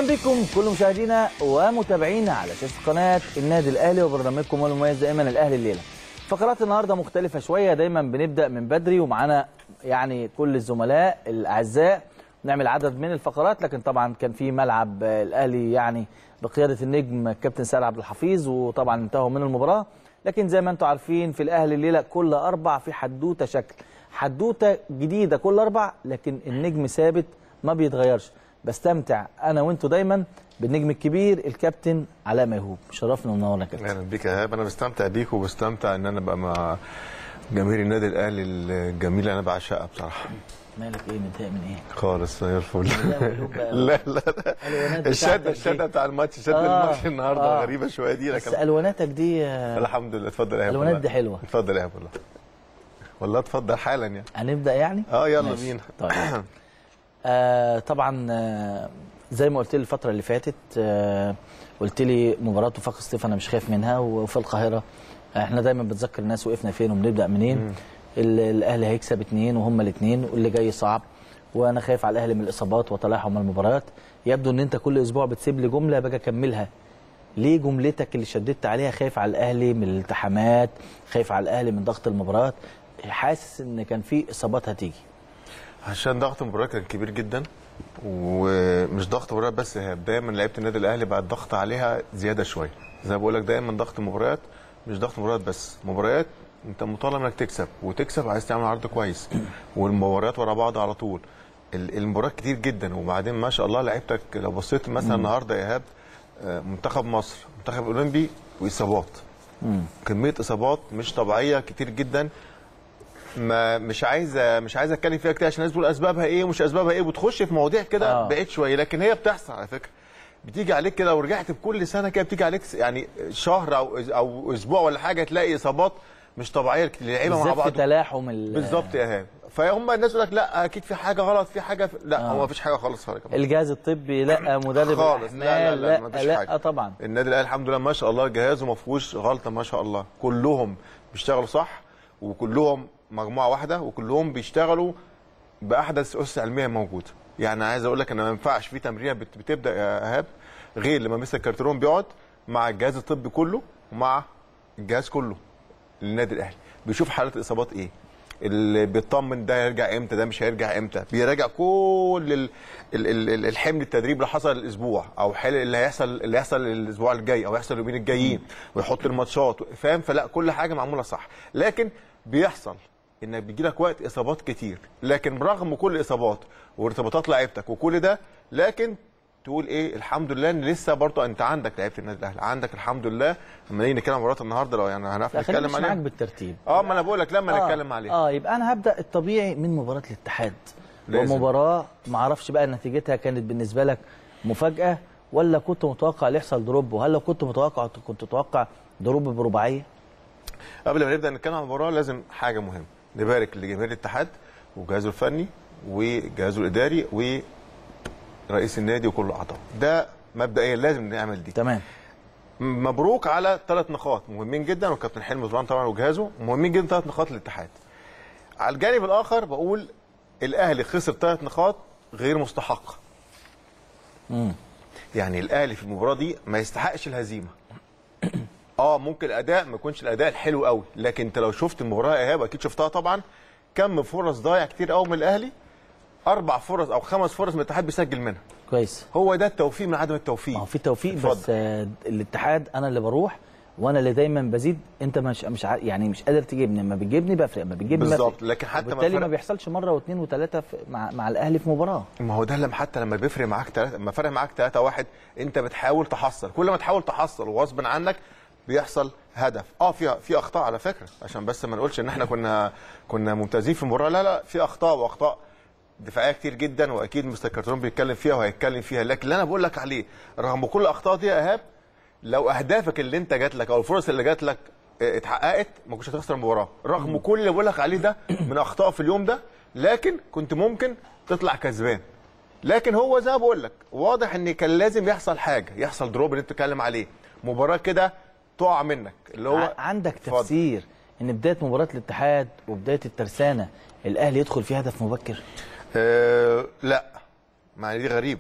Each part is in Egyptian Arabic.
بكم كل مشاهدينا ومتابعينا على شاشه قناه النادي الاهلي وبرنامجكم المميز دائما الاهلي الليله. فقرات النهارده مختلفه شويه دايما بنبدا من بدري ومعانا يعني كل الزملاء الاعزاء نعمل عدد من الفقرات لكن طبعا كان في ملعب الاهلي يعني بقياده النجم كابتن سعد عبد الحفيظ وطبعا انتهوا من المباراه لكن زي ما انتم عارفين في الاهلي الليله كل اربع في حدوته شكل حدوته جديده كل اربع لكن النجم ثابت ما بيتغيرش بستمتع انا وانتوا دايما بالنجم الكبير الكابتن علاء ميهوب شرفنا ومنورنا يا كابتن اهلا بيك يا ايهاب انا بستمتع بيك وبستمتع ان انا ابقى مع جماهير النادي الاهلي الجميل اللي انا بعشقها بصراحه مالك ايه متضايق من ايه؟ خالص زي الفل ميهوب بقى. لا لا الألوانات لا بتاعتك الشده دي. الشده بتاع الماتش شده آه، الماتش النهارده آه. غريبه شويه دي بس لكن الواناتك دي آه، الحمد لله اتفضل يا ايهاب الألوانات والله. دي حلوة. اتفضل يا ايهاب والله والله اتفضل حالا يعني هنبدا يعني؟ اه يلا ماشي. بينا طيب آه طبعا آه زي ما قلت لي الفتره اللي فاتت آه قلت لي مباراه وفاق سطيف انا مش خايف منها وفي القاهره آه احنا دايما بنذكر الناس وقفنا فين وبنبدا منين ال- الاهلي هيكسب اثنين وهم الاثنين واللي جاي صعب وانا خايف على الاهلي من الاصابات وتلاحم المباريات يبدو ان انت كل اسبوع بتسيب لي جمله باجي اكملها ليه جملتك اللي شددت عليها خايف على الاهلي من الالتحامات خايف على الاهلي من ضغط المباريات حاسس ان كان في اصابات هتيجي عشان ضغط المباراه كان كبير جدا ومش ضغط مباريات بس ايهاب دايما لعيبه النادي الاهلي بقى الضغط عليها زياده شويه زي ما بقول لك دايما ضغط مباريات مش ضغط مباريات بس مباريات انت مطالب انك تكسب وتكسب عايز تعمل عرض كويس والمباريات ورا بعض على طول ال- المباريات كتير جدا وبعدين ما شاء الله لعيبتك لو بصيت مثلا النهارده يا ايهاب آه، منتخب مصر منتخب اولمبي واصابات كميه اصابات مش طبيعيه كتير جدا ما مش عايز مش عايز اتكلم فيها كتير عشان الناس بتقول اسبابها ايه ومش اسبابها ايه وتخش في مواضيع كده آه. آه. بعيد شويه لكن هي بتحصل على فكره بتيجي عليك كده ورجعت بكل سنه كده بتيجي عليك يعني شهر او او اسبوع ولا حاجه تلاقي اصابات مش طبيعيه للعيبه مع بالذات في بعض تلاحم ال- بالظبط يا ايهاب فهم الناس يقول لك لا اكيد في حاجه غلط في حاجه في... لا آه. هو مفيش حاجه خالص خالص يا جماعة. الجهاز الطبي لا مدرب خالص الأحمال، لا لا لا, لا, مفيش لا حاجه طبعا النادي الاهلي الحمد لله ما شاء الله جهازه ما فيهوش غلطه ما شاء الله كلهم بيشتغلوا صح وكلهم مجموعه واحده وكلهم بيشتغلوا باحدث اسس علميه موجوده يعني عايز اقول لك ان ما ينفعش في تمرينه بت- بتبدا يا ايهاب غير لما مستر كارترون بيقعد مع الجهاز الطبي كله ومع الجهاز كله للنادي الاهلي بيشوف حالات الاصابات ايه اللي بيطمن ده هيرجع امتى ده مش هيرجع امتى بيراجع كل ال ال ال ال- الحمل التدريب اللي حصل الاسبوع او حل اللي هيحصل اللي هيحصل الاسبوع الجاي او هيحصل اليومين الجايين ويحط الماتشات فاهم فلا كل حاجه معموله صح لكن بيحصل انك بيجي لك وقت اصابات كتير لكن رغم كل الاصابات وارتباطات لعيبتك وكل ده لكن تقول ايه الحمد لله ان لسه برضه انت عندك لعيبه النادي الاهلي عندك الحمد لله لما نيجي نتكلم عن مباراه النهارده لو يعني هنعرف لا خلينا نتكلم مش معاك عليها بالترتيب اه ما انا بقول لك لما آه، نتكلم عليها اه يبقى انا هبدا الطبيعي من مباراه الاتحاد لازم. ومباراه ما اعرفش بقى نتيجتها كانت بالنسبه لك مفاجاه ولا كنت متوقع اللي يحصل دروب وهل لو كنت متوقع كنت متوقع دروب برباعيه قبل ما نبدا نتكلم عن المباراه لازم حاجه مهمه نبارك لجماهير الاتحاد وجهازه الفني وجهازه الاداري ورئيس النادي وكل اعضائه ده مبدئيا لازم نعمل دي تمام مبروك على ثلاث نقاط مهمين جدا والكابتن حلمي طبعا طبعا وجهازه مهمين جدا ثلاث نقاط للاتحاد على الجانب الاخر بقول الاهلي خسر ثلاث نقاط غير مستحقه مم. يعني الاهلي في المباراه دي ما يستحقش الهزيمه اه ممكن الاداء ما يكونش الاداء الحلو قوي لكن انت لو شفت المباراه يا ايهاب اكيد شفتها طبعا كم فرص ضايع كتير قوي من الاهلي اربع فرص او خمس فرص من الاتحاد بيسجل منها كويس هو ده التوفيق من عدم التوفيق ما هو في توفيق اتفضل. بس آه، الاتحاد انا اللي بروح وانا اللي دايما بزيد انت مش مش ع- يعني مش قادر تجيبني اما بتجيبني بفرق اما بتجيبني بالظبط بفرق. لكن حتى ما وبالتالي ما فرق بيحصلش مره واثنين وثلاثه مع مع الاهلي في مباراه ما هو ده لما حتى لما بيفرق معاك تلاتة لما فرق معاك 3 1 انت بتحاول تحصل كل ما تحاول تحصل وغصب عنك بيحصل هدف اه في في اخطاء على فكره عشان بس ما نقولش ان احنا كنا كنا ممتازين في المباراه لا لا في اخطاء واخطاء دفاعيه كتير جدا واكيد مستر كارتون بيتكلم فيها وهيتكلم فيها لكن اللي انا بقول لك عليه رغم كل الاخطاء دي يا ايهاب لو اهدافك اللي انت جات لك او الفرص اللي جات لك اه، اتحققت ما كنتش هتخسر المباراه رغم كل اللي بقول لك عليه ده من اخطاء في اليوم ده لكن كنت ممكن تطلع كسبان لكن هو زي ما بقول لك واضح ان كان لازم يحصل حاجه يحصل دروب اللي انت بتتكلم عليه مباراه كده تقع منك اللي هو ع- عندك اتفضل. تفسير ان بدايه مباراه الاتحاد وبدايه الترسانه الاهلي يدخل فيه هدف مبكر آه لا ما دي غريبه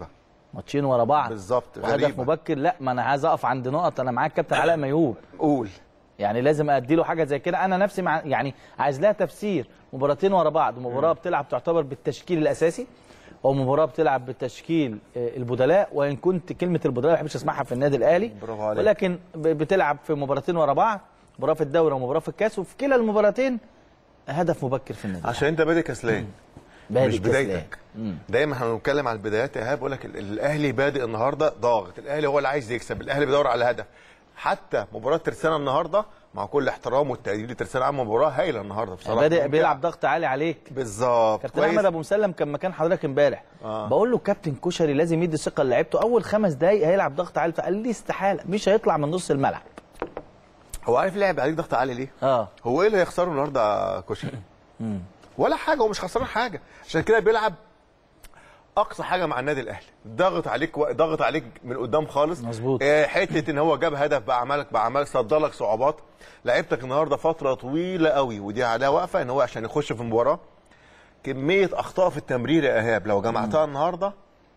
ماتشين ورا بعض بالظبط، وهدف غريبة. مبكر لا ما انا عايز اقف عند نقط انا معاك كابتن علاء ميهوب قول يعني لازم ادي له حاجه زي كده انا نفسي مع يعني عايز لها تفسير مباراتين ورا بعض مباراه بتلعب تعتبر بالتشكيل الاساسي ومباراه بتلعب بالتشكيل آه، البدلاء وان كنت كلمه البدلاء ما بحبش اسمعها في النادي الاهلي برافو عليك. ولكن ب- بتلعب في مباراتين ورا بعض مباراه في الدوري ومباراه في الكاس وفي كلا المباراتين هدف مبكر في النادي عشان انت بادئ كسلان بادئ مش كسلان. بدايتك دايما احنا بنتكلم على البدايات يا ايهاب بقول لك ال- الاهلي بادئ النهارده ضاغط الاهلي هو اللي عايز يكسب الاهلي بيدور على هدف حتى مباراه ترسانه النهارده مع كل احترام والتقدير لترسانه عامه مباراه هايله النهارده بصراحه بادئ ممتعة. بيلعب ضغط عالي عليك بالظبط كابتن احمد ابو مسلم كان مكان حضرتك امبارح آه. بقول له كابتن كشري لازم يدي ثقه لعيبته اول خمس دقايق هيلعب ضغط عالي فقال لي استحاله مش هيطلع من نص الملعب هو عارف لعب عليك ضغط عالي ليه؟ اه هو ايه اللي هيخسره النهارده يا كشري؟ ولا حاجه هو مش خسران حاجه عشان كده بيلعب اقصى حاجه مع النادي الاهلي ضغط عليك و... ضغط عليك من قدام خالص مظبوط. آه، حته ان هو جاب هدف بعملك بعملك صد لك صعوبات لعبتك النهارده فتره طويله قوي ودي عليها واقفه ان هو عشان يخش في المباراه كميه اخطاء في التمرير يا ايهاب لو جمعتها النهارده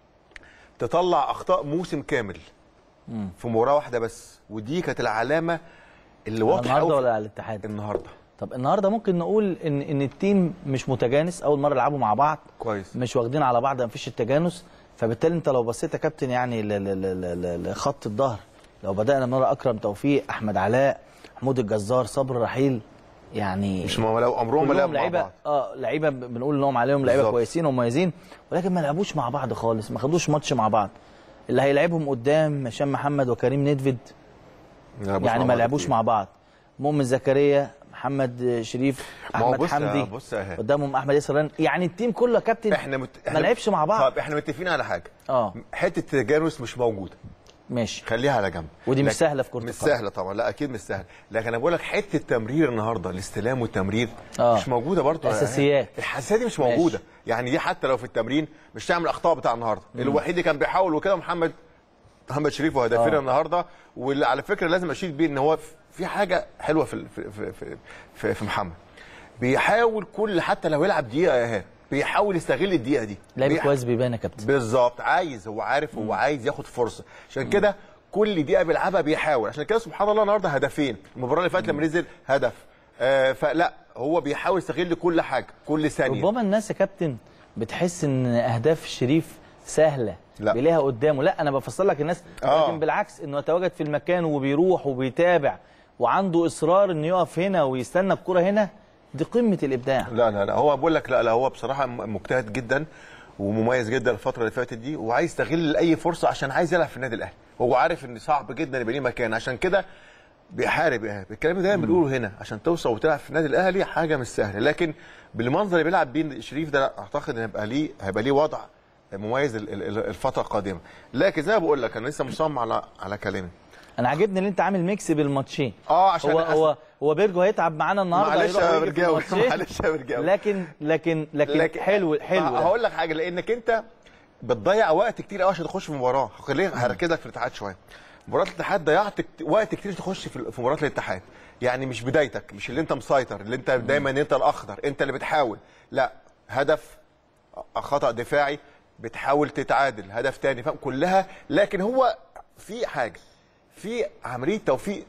تطلع اخطاء موسم كامل في مباراه واحده بس ودي كانت العلامه اللي واضحه النهارده قوي ولا على الاتحاد النهارده طب النهارده ممكن نقول ان ان التيم مش متجانس اول مره يلعبوا مع بعض كويس مش واخدين على بعض مفيش التجانس فبالتالي انت لو بصيت يا كابتن يعني ل- ل- ل- ل- لخط الظهر لو بدانا من ورا اكرم توفيق احمد علاء محمود الجزار صبر رحيل يعني مش ما لو عمرهم ما كلهم لعبوا مع لعيبه بعض اه لعيبه ب- بنقول انهم عليهم لعيبه بالظبط. كويسين ومميزين ولكن ما لعبوش مع بعض خالص ما خدوش ماتش مع بعض اللي هيلعبهم قدام هشام محمد وكريم ندفد يعني ما لعبوش مع بعض مؤمن زكريا محمد شريف ما هو احمد بص يا- حمدي بص يا إيهاب. قدامهم احمد ياسر رن. يعني التيم كله يا كابتن احنا مت... ما لعبش مع بعض طب احنا متفقين على حاجه اه حته التجانس مش موجوده ماشي خليها على جنب ودي مش لكن- سهلة في كرة مش القدم. سهله طبعا لا اكيد مش سهله لكن انا بقول لك حته التمرير النهارده الاستلام والتمرير آه. مش موجوده برضه يا الأساسيات. إيهاب. الحساسيه دي مش ماشي. موجوده يعني دي حتى لو في التمرين مش تعمل الاخطاء بتاع النهارده الوحيد اللي كان بيحاول وكده محمد محمد شريف وهدافنا آه. النهارده واللي على فكره لازم اشيد بيه ان هو في حاجه حلوه في في في, في, في, في محمد بيحاول كل حتى لو يلعب دقيقه يا ايهاب بيحاول يستغل الدقيقه دي لعيب بيح- كويس بيبان يا كابتن بالظبط عايز هو عارف هو عايز ياخد فرصه عشان كده كل دقيقه بيلعبها بيحاول عشان كده سبحان الله النهارده هدفين المباراه اللي فاتت لما نزل هدف آه فلا هو بيحاول يستغل كل حاجه كل ثانيه ربما الناس يا كابتن بتحس ان اهداف الشريف سهله لا. بيلاقيها قدامه لا انا بفسر لك الناس آه. لكن بالعكس انه يتواجد في المكان وبيروح وبيتابع وعنده اصرار انه يقف هنا ويستنى الكره هنا دي قمه الابداع لا لا لا هو بقول لك لا لا هو بصراحه م- مجتهد جدا ومميز جدا الفتره اللي فاتت دي وعايز يستغل اي فرصه عشان عايز يلعب في النادي الاهلي هو عارف ان صعب جدا يبقى ليه مكان عشان كده بيحارب ايهاب الكلام ده دايما بنقوله هنا عشان توصل وتلعب في النادي الاهلي حاجه مش سهله لكن بالمنظر اللي بيلعب بيه شريف ده لا، اعتقد ان هيبقى ليه هيبقى ليه وضع مميز ال- ال- ال- الفتره القادمه لكن زي ما بقول لك انا لسه مصمم على على كلامي انا عاجبني ان انت عامل ميكس بالماتشين اه عشان هو أس- هو هو بيرجو هيتعب معانا النهارده معلش هيروح يا ويجي في برجاوي الماتشين. معلش يا برجاوي لكن لكن لكن, حلو حلو ده. هقول لك حاجه لانك انت بتضيع وقت كتير قوي عشان تخش في مباراه خليني هركزك في الاتحاد شويه مباراه الاتحاد ضيعت كت- وقت كتير تخش في في مباراه الاتحاد يعني مش بدايتك مش اللي انت مسيطر اللي انت دايما انت الاخضر انت اللي بتحاول لا هدف خطا دفاعي بتحاول تتعادل هدف تاني فاهم كلها لكن هو في حاجه في عمليه توفيق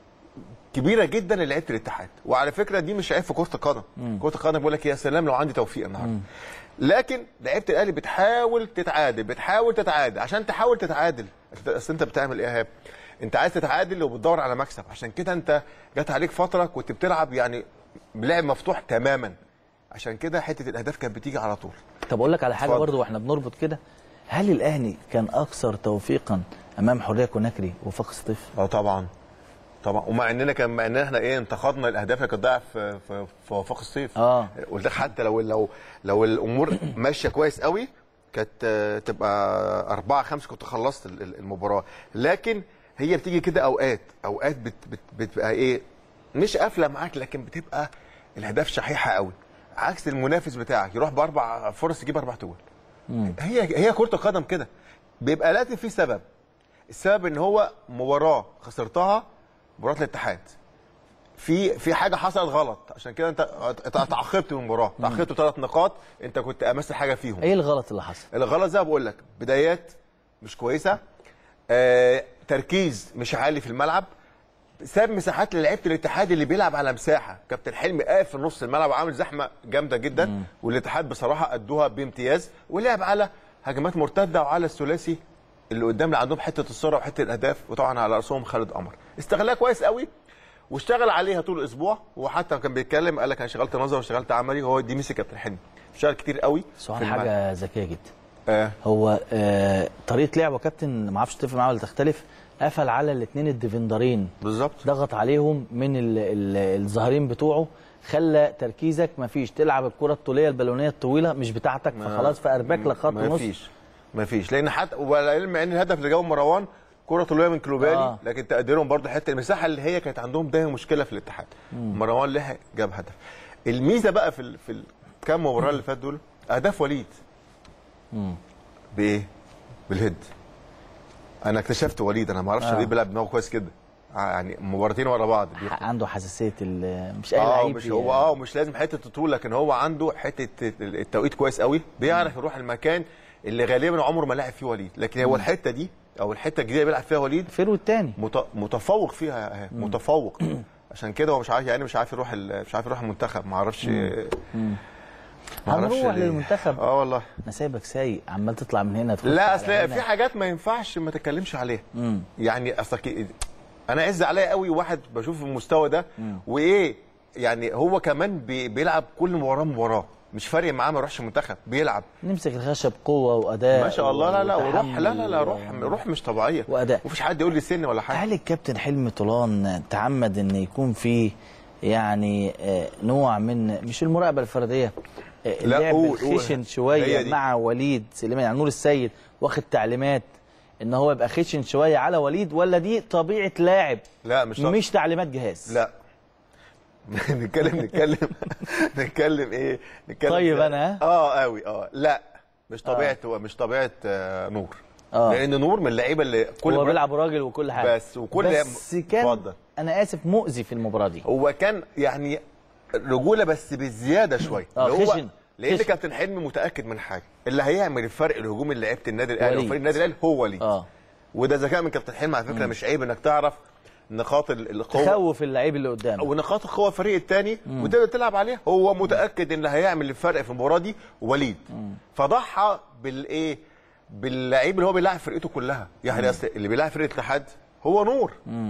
كبيره جدا للعيبه الاتحاد وعلى فكره دي مش عيب في كره القدم كره القدم بيقول لك يا سلام لو عندي توفيق النهارده لكن لعيبه الاهلي بتحاول تتعادل بتحاول تتعادل عشان تحاول تتعادل اصل انت بتعمل ايه يا ايهاب انت عايز تتعادل وبتدور على مكسب عشان كده انت جت عليك فتره كنت بتلعب يعني لعب مفتوح تماما عشان كده حته الاهداف كانت بتيجي على طول طب اقول لك على حاجه اتفضل. برضو واحنا بنربط كده هل الاهلي كان اكثر توفيقا امام حريه كوناكري وفاق سطيف اه طبعا طبعا ومع اننا كان مع اننا احنا ايه انتقدنا الاهداف اللي كانت ضايعه في في في وفاق الصيف اه قلت لك حتى لو لو لو الامور ماشيه كويس قوي كانت آه، تبقى أربعة خمسة كنت خلصت ال- ال- المباراة لكن هي بتيجي كده أوقات أوقات بت بت بتبقى إيه مش قافلة معاك لكن بتبقى الأهداف شحيحة قوي عكس المنافس بتاعك يروح بأربع فرص يجيب أربع تجوال هي هي كرة القدم كده بيبقى لازم في سبب السبب ان هو مباراه خسرتها مباراه الاتحاد في في حاجه حصلت غلط عشان كده انت ات- اتعاقبت من المباراه اتعاقبت بثلاث نقاط انت كنت امس حاجه فيهم ايه الغلط اللي حصل الغلط زي ما بقول لك بدايات مش كويسه آه تركيز مش عالي في الملعب ساب مساحات للعيبه الاتحاد اللي بيلعب على مساحه كابتن حلمي قاف في نص الملعب وعامل زحمه جامده جدا والاتحاد بصراحه ادوها بامتياز ولعب على هجمات مرتده وعلى الثلاثي اللي قدام اللي عندهم حته السرعه وحته الاهداف وطبعا على راسهم خالد قمر استغلها كويس قوي واشتغل عليها طول الاسبوع وحتى كان بيتكلم قال لك انا اشتغلت نظر واشتغلت عملي هو دي ميسي كابتن حلمي اشتغل كتير قوي سؤال في الملعب. حاجه ذكيه جدا آه. هو آه طريقه لعبه كابتن ما اعرفش تتفق معاه ولا تختلف قفل على الاثنين الديفندرين بالظبط ضغط عليهم من ال- ال- الظاهرين بتوعه خلى تركيزك ما فيش تلعب الكره الطوليه البالونيه الطويله مش بتاعتك فخلاص فاربك لك خط ما نص فيش ما فيش لان حتى والعلم ان الهدف اللي جابه مروان كره طوليه من كلوبالي آه. آه. لكن تقديرهم برضه حته المساحه اللي هي كانت عندهم دايما مشكله في الاتحاد مروان لحق جاب هدف الميزه بقى في ال... في الكام مباراه اللي فات دول اهداف وليد بايه بالهيد انا اكتشفت وليد انا ما اعرفش آه. وليد بيلعب دماغه كويس كده يعني مباراتين ورا بعض بيخ- عنده حساسيه ال- مش اي اه لعيب مش ي- هو اه مش لازم حته الطول لكن هو عنده حته التوقيت كويس قوي بيعرف يروح المكان اللي غالبا عمره ما لعب فيه وليد لكن هو الحته دي او الحته الجديده اللي بيلعب فيها وليد فيرو الثاني مت- متفوق فيها اهي متفوق عشان كده هو مش عارف يعني مش عارف يروح ال- مش عارف يروح المنتخب ما اعرفش ما أعرفش هنروح ليه. للمنتخب. اه والله انا سايبك سايق عمال تطلع من هنا تخش لا على اصل هنا. في حاجات ما ينفعش ما تتكلمش عليها مم. يعني اصلك انا عز عليا قوي واحد بشوف المستوى ده وايه يعني هو كمان بي- بيلعب كل مباراه مباراه مش فارق معاه ما يروحش المنتخب بيلعب نمسك الخشب بقوه واداء ما شاء الله لا لا وروح وتحمل لا لا لا روح روح مش طبيعيه وأداء. مفيش حد يقول لي سن ولا حاجه هل الكابتن حلمي طولان تعمد ان يكون فيه يعني آه، نوع من مش المراقبه الفرديه آه، لا، اللعب قول- قول. الخشن هي شويه دي. مع وليد سليمان يعني نور السيد واخد تعليمات ان هو يبقى خشن شويه على وليد ولا دي طبيعه لاعب لا مش طبيعي. مش تعليمات جهاز لا نتكلم نتكلم نتكلم ايه نتكلم طيب في- أنا، ها؟ اه قوي اه لا مش طبيعه هو مش طبيعه آه نور آه. لان نور من اللعيبه اللي كل هو مرة- بيلعب راجل وكل حاجه بس وكل بس كان اتفضل. انا اسف مؤذي في المباراه دي هو كان يعني رجوله بس بالزياده شويه آه، اللي هو- خشن. لان خشن. كابتن حلمي متاكد من حاجه اللي هيعمل الفرق الهجومي اللي لعيبه النادي الاهلي وليد. وفريق النادي الاهلي هو وليد اه وده ذكاء من كابتن حلمي على فكره مش عيب انك تعرف نقاط ال- القوه تخوف اللعيب اللي قدامك ونقاط القوه الفريق الثاني وتقدر تلعب عليها هو متاكد ان اللي هيعمل الفرق في المباراه دي وليد فضحى بالايه باللعيب اللي هو بيلعب فرقته كلها يعني أصل اللي بيلعب فرقه الاتحاد هو نور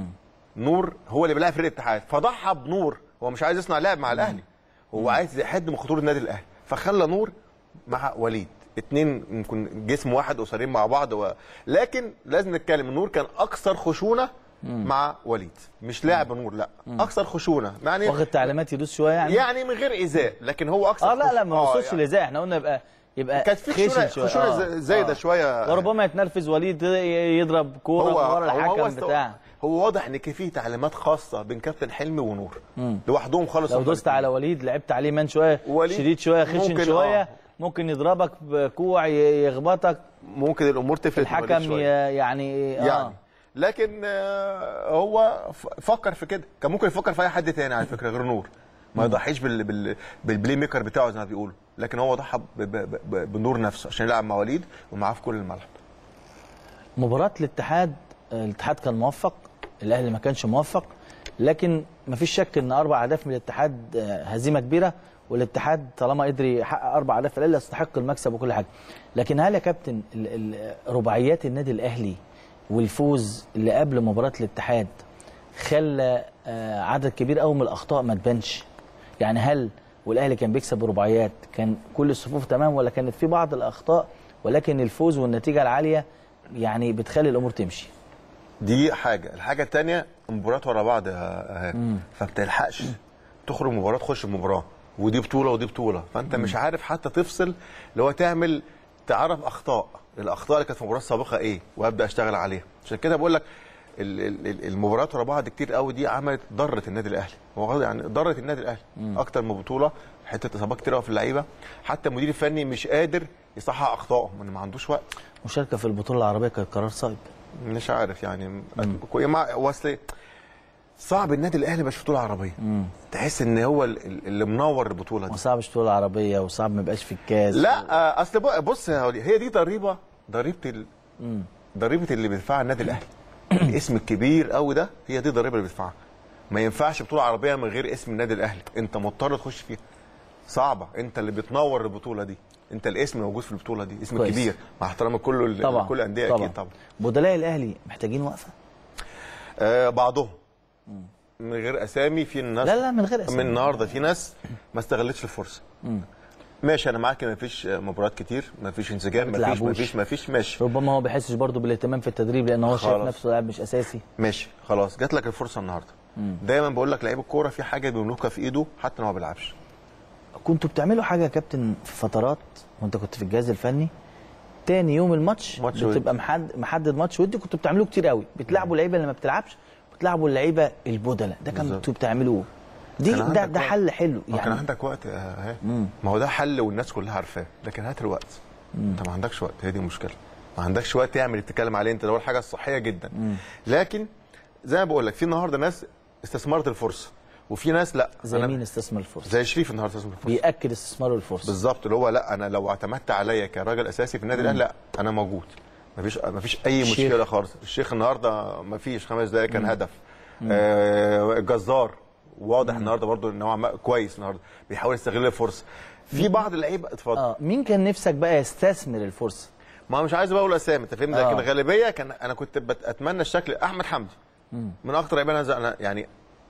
نور هو اللي بيلعب فرقه الاتحاد فضحى بنور هو مش عايز يصنع لعب مع الاهلي هو عايز يحد من خطوره النادي الاهلي فخلى نور مع وليد اتنين يمكن جسم واحد قصيرين مع بعض و... لكن لازم نتكلم نور كان اكثر خشونه مع وليد مش لاعب نور لا اكثر خشونه يعني واخد تعليمات يدوس شويه يعني يعني من غير ايذاء لكن هو اكثر اه لا لا ما آه، وصلش يعني لزي احنا قلنا يبقى يبقى كانت في خشن خشونه شوية. خشونه آه. ز- زايده آه. شويه وربما يتنرفز وليد يضرب كوره من ورا الحكم است- بتاع هو واضح ان كان في تعليمات خاصه بين كابتن حلمي ونور لوحدهم خالص لو هما دوست على وليد لعبت عليه مان شويه وليد شديد شويه خشن ممكن، شويه آه. ممكن يضربك بكوع ي- يخبطك ممكن الامور تفلت مع وليد الحكم ي- شوية. يعني اه يعني لكن آه، هو ف- فكر في كده كان ممكن يفكر في اي حد تاني على فكره غير نور ما يضحيش بال... بال... بالبلاي ميكر بتاعه زي ما بيقولوا لكن هو ضحى ب... ب... ب... بنور نفسه عشان يلعب مع وليد ومعاه في كل الملعب مباراه الاتحاد آه، الاتحاد كان موفق الاهلي ما كانش موفق لكن ما فيش شك ان اربع اهداف من الاتحاد آه، هزيمه كبيره والاتحاد طالما قدر يحقق اربع اهداف الاهلي يستحق المكسب وكل حاجه لكن هل يا كابتن ال- ال- رباعيات النادي الاهلي والفوز اللي قبل مباراه الاتحاد خلى آه، عدد كبير قوي من الاخطاء ما تبانش يعني هل والاهلي كان بيكسب برباعيات كان كل الصفوف تمام ولا كانت في بعض الاخطاء ولكن الفوز والنتيجه العاليه يعني بتخلي الامور تمشي دي حاجه الحاجه الثانيه مباريات ورا بعض اهي فبتلحقش تخرج مباراه تخش مباراه ودي بطوله ودي بطوله فانت مش عارف حتى تفصل اللي هو تعمل تعرف اخطاء الاخطاء اللي كانت في المباراه السابقه ايه وابدا اشتغل عليها عشان كده بقول لك ال- ال- ال- المباريات ورا بعض كتير قوي دي عملت ضرت النادي الاهلي هو غلط يعني ضرت النادي الاهلي اكتر من بطوله حته اصابات كتير قوي في اللعيبه حتى المدير الفني مش قادر يصحح اخطائه لأن ما عندوش وقت مشاركه في البطوله العربيه كان قرار صعب مش عارف يعني كوي- مع وصل صعب النادي الاهلي مش في بطوله عربيه تحس ان هو ال- ال- اللي منور البطوله دي وصعب البطوله العربيه وصعب ما يبقاش في الكاس لا آه، اصل بقى- بص يا وليد، هي دي ضريبه ضريبه ال... ضريبه اللي بيدفعها النادي الاهلي الاسم الكبير قوي ده هي دي الضريبه اللي بيدفعها ما ينفعش بطوله عربيه من غير اسم النادي الاهلي انت مضطر تخش فيها صعبه انت اللي بتنور البطوله دي انت الاسم موجود في البطوله دي اسم كويس. كبير مع احترامي كله طبعا كل الانديه اكيد طبعا بدلاء الاهلي محتاجين وقفه آه بعضهم من غير اسامي في الناس لا لا من غير اسامي من النهارده في ناس ما استغلتش الفرصه ماشي انا معاك ان مفيش مباريات كتير مفيش انسجام مفيش بتلعبوش. مفيش مفيش ماشي ربما هو بيحسش برضه بالاهتمام في التدريب لان هو شايف خلاص. نفسه لاعب مش اساسي ماشي خلاص جات لك الفرصه النهارده دايما بقول لك لعيب الكوره في حاجه بيملكها في ايده حتى لو ما بيلعبش كنتوا بتعملوا حاجه يا كابتن في فترات وانت كنت في الجهاز الفني تاني يوم الماتش ماتش ودي. بتبقى محدد محدد ماتش ودي كنتوا بتعملوه كتير قوي بتلعبوا اللعيبه اللي ما بتلعبش بتلعبوا اللعيبه البدلاء ده كان بالظبط. انتوا بتعملوه دي كان ده عندك ده وقت. حل حلو ما كان يعني عندك وقت آه، اهي ما هو ده حل والناس كلها عارفاه لكن هات الوقت انت ما عندكش وقت هي دي المشكله ما عندكش وقت تعمل اللي بتتكلم عليه انت ده هو الحاجه الصحيه جدا لكن زي ما بقول لك في النهارده ناس استثمرت الفرصه وفي ناس لا زي أنا- مين استثمر الفرصه زي شريف النهارده استثمر الفرصه بياكد استثماره الفرصه بالظبط اللي هو لا انا لو اعتمدت عليا كراجل اساسي في النادي الاهلي لا انا موجود مفيش مفيش اي الشيخ. مشكله خالص الشيخ النهارده مفيش خمس دقائق كان هدف آه الجزار واضح النهارده برضو ان هو عم- كويس النهارده بيحاول يستغل الفرصه في بعض اللعيبه اتفضل اه مين كان نفسك بقى يستثمر الفرصه ما مش عايز بقول اسامي انت فاهم آه. لكن الغالبيه كان انا كنت بت- اتمنى الشكل احمد حمدي من اكتر لعيبه انا زع- أنا يعني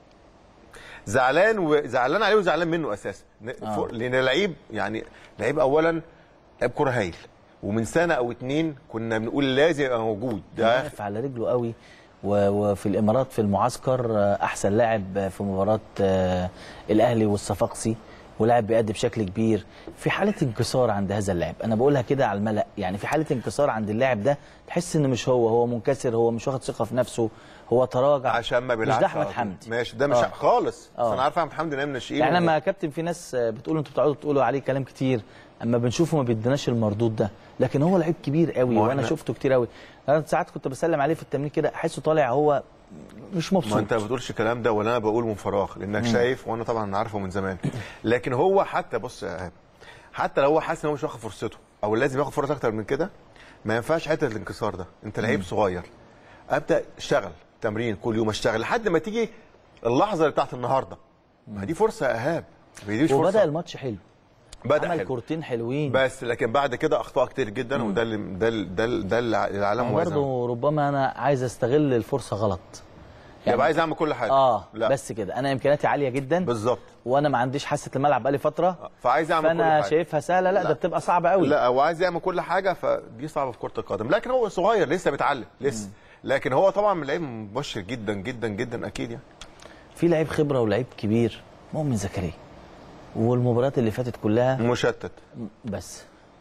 زعلان وزعلان عليه وزعلان منه اساسا ن- آه. فوق- لان لعيب يعني لعيب اولا لعيب كوره هايل ومن سنه او اتنين كنا بنقول لازم يبقى موجود ده واقف على رجله قوي و- وفي الامارات في المعسكر آه، احسن لاعب في مباراه آه، الاهلي والصفاقسي ولاعب بيأدي بشكل كبير في حاله انكسار عند هذا اللاعب انا بقولها كده على الملأ يعني في حاله انكسار عند اللاعب ده تحس ان مش هو هو منكسر هو مش واخد ثقه في نفسه هو تراجع عشان ما مش بيلعبش ده احمد على طول. حمدي ماشي ده مش آه. خالص آه. بس انا عارف احمد حمدي نايم ناشئين يعني لما يا كابتن في ناس آه، بتقولوا انتوا بتقعدوا تقولوا عليه كلام كتير اما بنشوفه ما بيديناش المردود ده لكن هو لعيب كبير قوي ما هو وانا إحنا- شفته كتير قوي انا ساعات كنت بسلم عليه في التمرين كده احسه طالع هو مش ما مبسوط انت ما بتقولش الكلام ده ولا انا بقول من فراغ لانك شايف وانا طبعا عارفه من زمان لكن هو حتى بص يا إيهاب، حتى لو هو حاسس ان هو مش واخد فرصته او لازم ياخد فرصه اكتر من كده ما ينفعش حته الانكسار ده انت لعيب صغير ابدا اشتغل تمرين كل يوم اشتغل لحد ما تيجي اللحظه اللي بتاعت النهارده ما دي فرصه يا ايهاب ما دي مش وبدا فرصه الماتش حلو بدا عمل حلو. كورتين حلوين بس لكن بعد كده اخطاء كتير جدا وده اللي ده اللي- ده اللي- ده اللي العالم موازن برضه ربما انا عايز استغل الفرصه غلط يبقى عايز اعمل كل حاجه اه لا بس كده انا امكانياتي عاليه جدا بالظبط وانا ما عنديش حاسه الملعب بقالي فتره فعايز اعمل كل فانا حاجه شايفها سهله لا, لا. ده بتبقى صعبه قوي لا هو عايز يعمل كل حاجه فدي صعبه في كره القدم لكن هو صغير لسه بيتعلم لسه لكن هو طبعا لعيب مبشر جدا جدا جدا اكيد يعني في لعيب خبره ولعيب كبير مؤمن زكريا والمباريات اللي فاتت كلها مشتت بس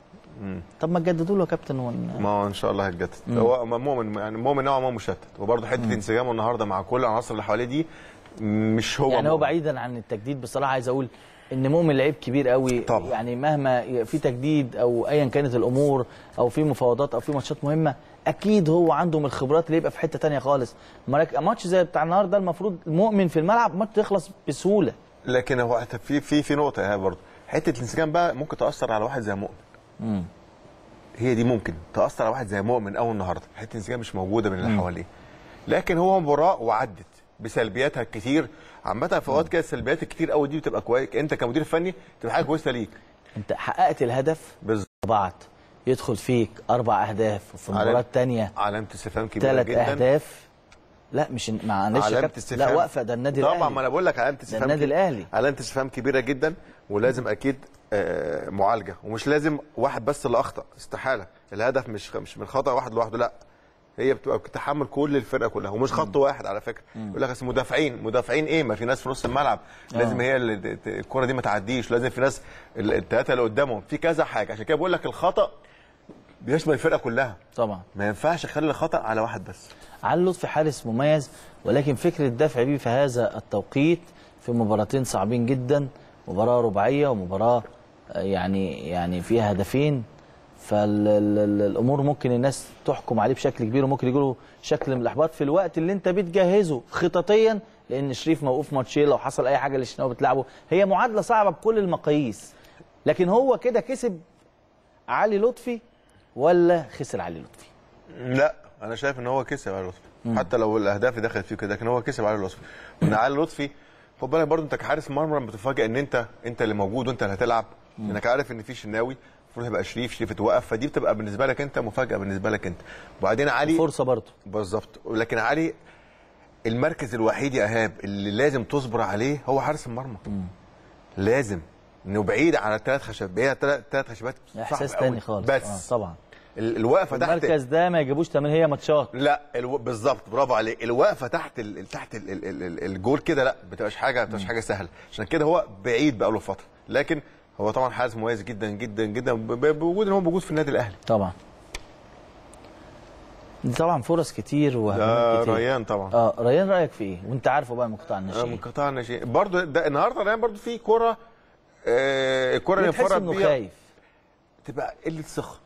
طب ما تجددوا له يا كابتن ون... ما هو ان شاء الله هيتجدد هو مؤمن يعني مؤمن نوعا ما مشتت وبرضه حته انسجامه النهارده مع كل العناصر اللي حواليه دي مش هو يعني هو مؤمن. بعيدا عن التجديد بصراحه عايز اقول ان مؤمن لعيب كبير قوي طبعا. يعني مهما في تجديد او ايا كانت الامور او في مفاوضات او في ماتشات مهمه اكيد هو عنده من الخبرات اللي يبقى في حته تانية خالص مالك- ماتش زي بتاع النهارده المفروض مؤمن في الملعب ماتش تخلص بسهوله لكن هو حتى في في في نقطه يا برضه حته الانسجام بقى ممكن تاثر على واحد زي مؤمن هي دي ممكن تاثر على واحد زي مؤمن اول النهارده حته الانسجام مش موجوده من اللي حواليه لكن هو مباراه وعدت بسلبياتها الكتير عامه في اوقات كده السلبيات الكتير قوي دي بتبقى كويس انت كمدير فني تبقى حاجه كويسه ليك انت حققت الهدف بالظبط بعض يدخل فيك اربع اهداف وفي على- المباراه الثانيه علامه استفهام كبيره ثلاث جدا اهداف لا مش معلش يا علامه كابتن. استفهام لا واقفه ده النادي طبعا الاهلي ما انا بقول لك علامه استفهام النادي كبيرة. الأهلي. علامه استفهام كبيره جدا ولازم اكيد آه، معالجه ومش لازم واحد بس اللي اخطا استحاله الهدف مش مش من خطا واحد لوحده لا هي بتبقى بتحمل كل الفرقه كلها ومش خط واحد على فكره يقول لك أصل مدافعين مدافعين ايه ما في ناس في نص الملعب لازم هي اللي ت- ت- الكره دي ما تعديش لازم في ناس ال- الثلاثه اللي قدامهم في كذا حاجه عشان كده بقول لك الخطا بيشمل الفرقه كلها طبعا ما ينفعش اخلي الخطا على واحد بس علي لطفي حارس مميز ولكن فكره الدفع بيه في هذا التوقيت في مباراتين صعبين جدا مباراه رباعيه ومباراه آه، يعني يعني فيها هدفين فالامور ممكن الناس تحكم عليه بشكل كبير وممكن يجيله شكل من الاحباط في الوقت اللي انت بتجهزه خططيا لان شريف موقوف ماتشين لو حصل اي حاجه للشناوي بتلعبه هي معادله صعبه بكل المقاييس لكن هو كده كسب علي لطفي ولا خسر علي لطفي لا انا شايف ان هو كسب علي لطفي حتى لو الاهداف اللي دخلت فيه كده لكن هو كسب علي لطفي وان علي لطفي خد بالك برضه انت كحارس مرمى لما بتفاجئ ان انت انت اللي موجود وانت اللي هتلعب انك عارف ان في شناوي المفروض هيبقى شريف شريف اتوقف فدي بتبقى بالنسبه لك انت مفاجاه بالنسبه لك انت وبعدين علي فرصه برضه بالظبط لكن علي المركز الوحيد يا ايهاب اللي لازم تصبر عليه هو حارس المرمى لازم انه بعيد على الثلاث خشبات بعيد على الثلاث خشبات صعب احساس قوي. تاني خالص بس آه طبعا ال- الوقفه تحت المركز ده ما يجيبوش تمام هي ماتشات لا الو... بالظبط برافو عليك الوقفه تحت ال... تحت ال... ال... ال... الجول كده لا بتبقاش حاجه بتبقاش حاجه سهله عشان كده هو بعيد بقاله فتره لكن هو طبعا حارس مميز جدا جدا جدا ب... ب- بوجود ان هو موجود في النادي الاهلي طبعا دي طبعا فرص كتير ده وهجمات كتير ريان طبعا اه ريان رايك في ايه وانت عارفه بقى من قطاع آه، من الناشئين قطاع الناشئين برضه ده النهارده ريان برضه في كوره آه الكوره اللي بتحس انفرد انه بيها خايف تبقى قله ثقه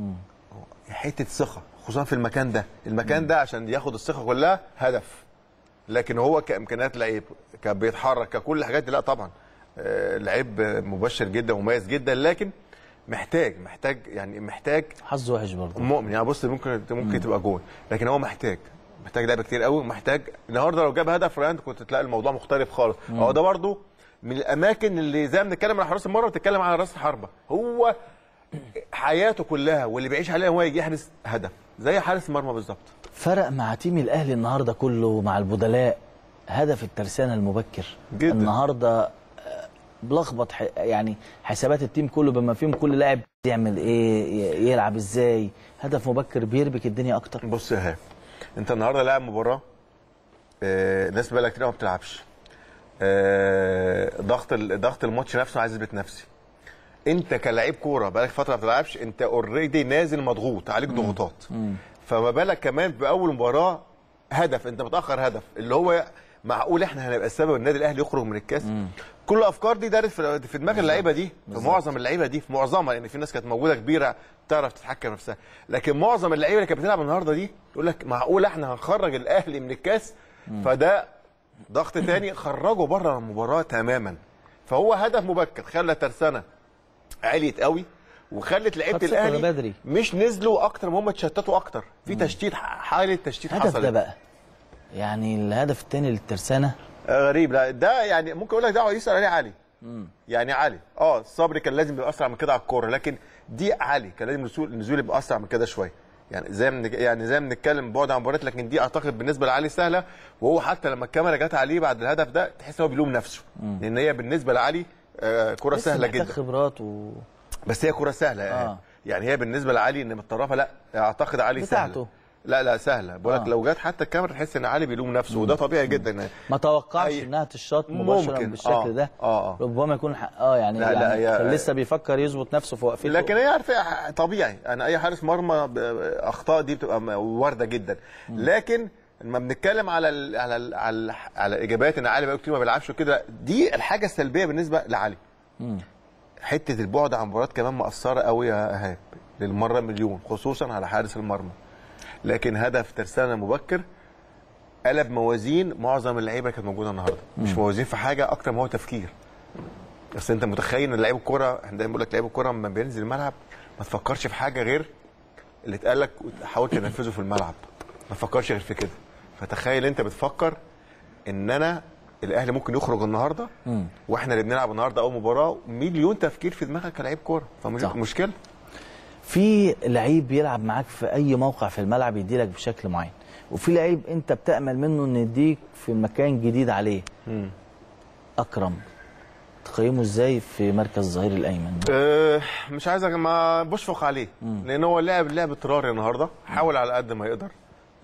حته ثقه خصوصا في المكان ده المكان ده عشان ياخد الثقه كلها هدف لكن هو كامكانيات لعيب كان بيتحرك ككل الحاجات دي لا طبعا آه، لعيب مبشر جدا ومميز جدا لكن محتاج محتاج يعني محتاج حظ وحش برضه مؤمن يعني بص ممكن ممكن تبقى جول لكن هو محتاج محتاج لعبه كتير قوي ومحتاج النهارده لو جاب هدف ريان كنت تلاقي الموضوع مختلف خالص هو ده برضو من الاماكن اللي زي ما بنتكلم على حراس المرمى بتتكلم على راس الحربه هو حياته كلها واللي بيعيش عليها هو يجي يحرز هدف زي حارس المرمى بالظبط فرق مع تيم الاهلي النهارده كله مع البدلاء هدف الترسانه المبكر جدا. النهارده آه، بلخبط ح- يعني حسابات التيم كله بما فيهم كل لاعب يعمل ايه ي- يلعب ازاي هدف مبكر بيربك الدنيا اكتر بص يا هاب انت النهارده لاعب مباراه آه، الناس بقالها كتير ما بتلعبش آه، ضغط ال- ضغط الماتش نفسه عايز اثبت نفسي انت كلاعب كوره بقالك فتره ما بتلعبش انت اوريدي نازل مضغوط عليك ضغوطات فما بالك كمان باول مباراه هدف انت متاخر هدف اللي هو معقول احنا هنبقى السبب النادي الاهلي يخرج من الكاس كل الافكار دي دارت في في دماغ اللعيبه دي في معظم اللعيبه دي في معظمها لان في ناس كانت موجوده كبيره تعرف تتحكم نفسها لكن معظم اللعيبه اللي كانت بتلعب النهارده دي يقول لك معقول احنا هنخرج الاهلي من الكاس فده ضغط تاني خرجه بره المباراه تماما فهو هدف مبكر خلى ترسانه عليت قوي وخلت لعيبه خد ثقة الاهلي بدري. مش نزلوا اكتر ما هم اتشتتوا اكتر في تشتيت حاله تشتيت الهدف حصلت ده بقى يعني الهدف الثاني للترسانه آه، غريب لا ده يعني ممكن اقول لك ده يسال عليه علي يعني علي اه الصبري كان لازم يبقى اسرع من كده على الكوره لكن دي علي كان لازم النزول النزول يبقى اسرع من كده شويه يعني زي ما بنك- يعني زي ما بنتكلم بعد عن مباريات لكن دي اعتقد بالنسبه لعلي سهله وهو حتى لما الكاميرا جت عليه بعد الهدف ده تحس ان هو بيلوم نفسه لان هي بالنسبه لعلي آه كره لسه سهله محتاج جدا خبرات و بس هي كره سهله آه. آه. يعني هي بالنسبه لعلي ان متطرفه لا اعتقد علي بتاعته. سهله لا لا سهله بقول لك آه. لو جت حتى الكاميرا تحس ان علي بيلوم نفسه وده طبيعي جدا يعني ما توقعش أي- انها تشاط مباشره ممكن. بالشكل آه. ده آه، آه. ربما يكون حق اه يعني, لا، لا، يعني هي- كان لسه بيفكر يظبط نفسه في وقفته لكن هي عارفه طبيعي انا اي حارس مرمى ب- اخطاء دي بتبقى م- وارده جدا لكن لما بنتكلم على ال على ال على, ال على الاجابات ان علي بقى كتير ما بيلعبش وكده دي الحاجه السلبيه بالنسبه لعلي حته البعد عن مباريات كمان مأثره قوي يا ايهاب للمره مليون خصوصا على حارس المرمى لكن هدف ترسانه مبكر قلب موازين معظم اللعيبه كانت موجوده النهارده مش موازين في حاجه اكتر ما هو تفكير بس انت متخيل ان لعيب الكوره احنا دايما بنقول لك لعيب الكوره لما بينزل الملعب ما تفكرش في حاجه غير اللي اتقال لك وتحاول تنفذه في الملعب ما تفكرش غير في كده فتخيل انت بتفكر ان انا الاهلي ممكن يخرج النهارده واحنا اللي بنلعب النهارده اول مباراه مليون تفكير في دماغك كلاعب كوره صح. فمشكله في لعيب بيلعب معاك في اي موقع في الملعب يديلك بشكل معين وفي لعيب انت بتامل منه ان يديك في مكان جديد عليه اكرم تقيمه ازاي في مركز الظهير الايمن أه مش عايز أج- ما بشفق عليه لان هو لعب لعب اضطراري النهارده حاول على قد ما يقدر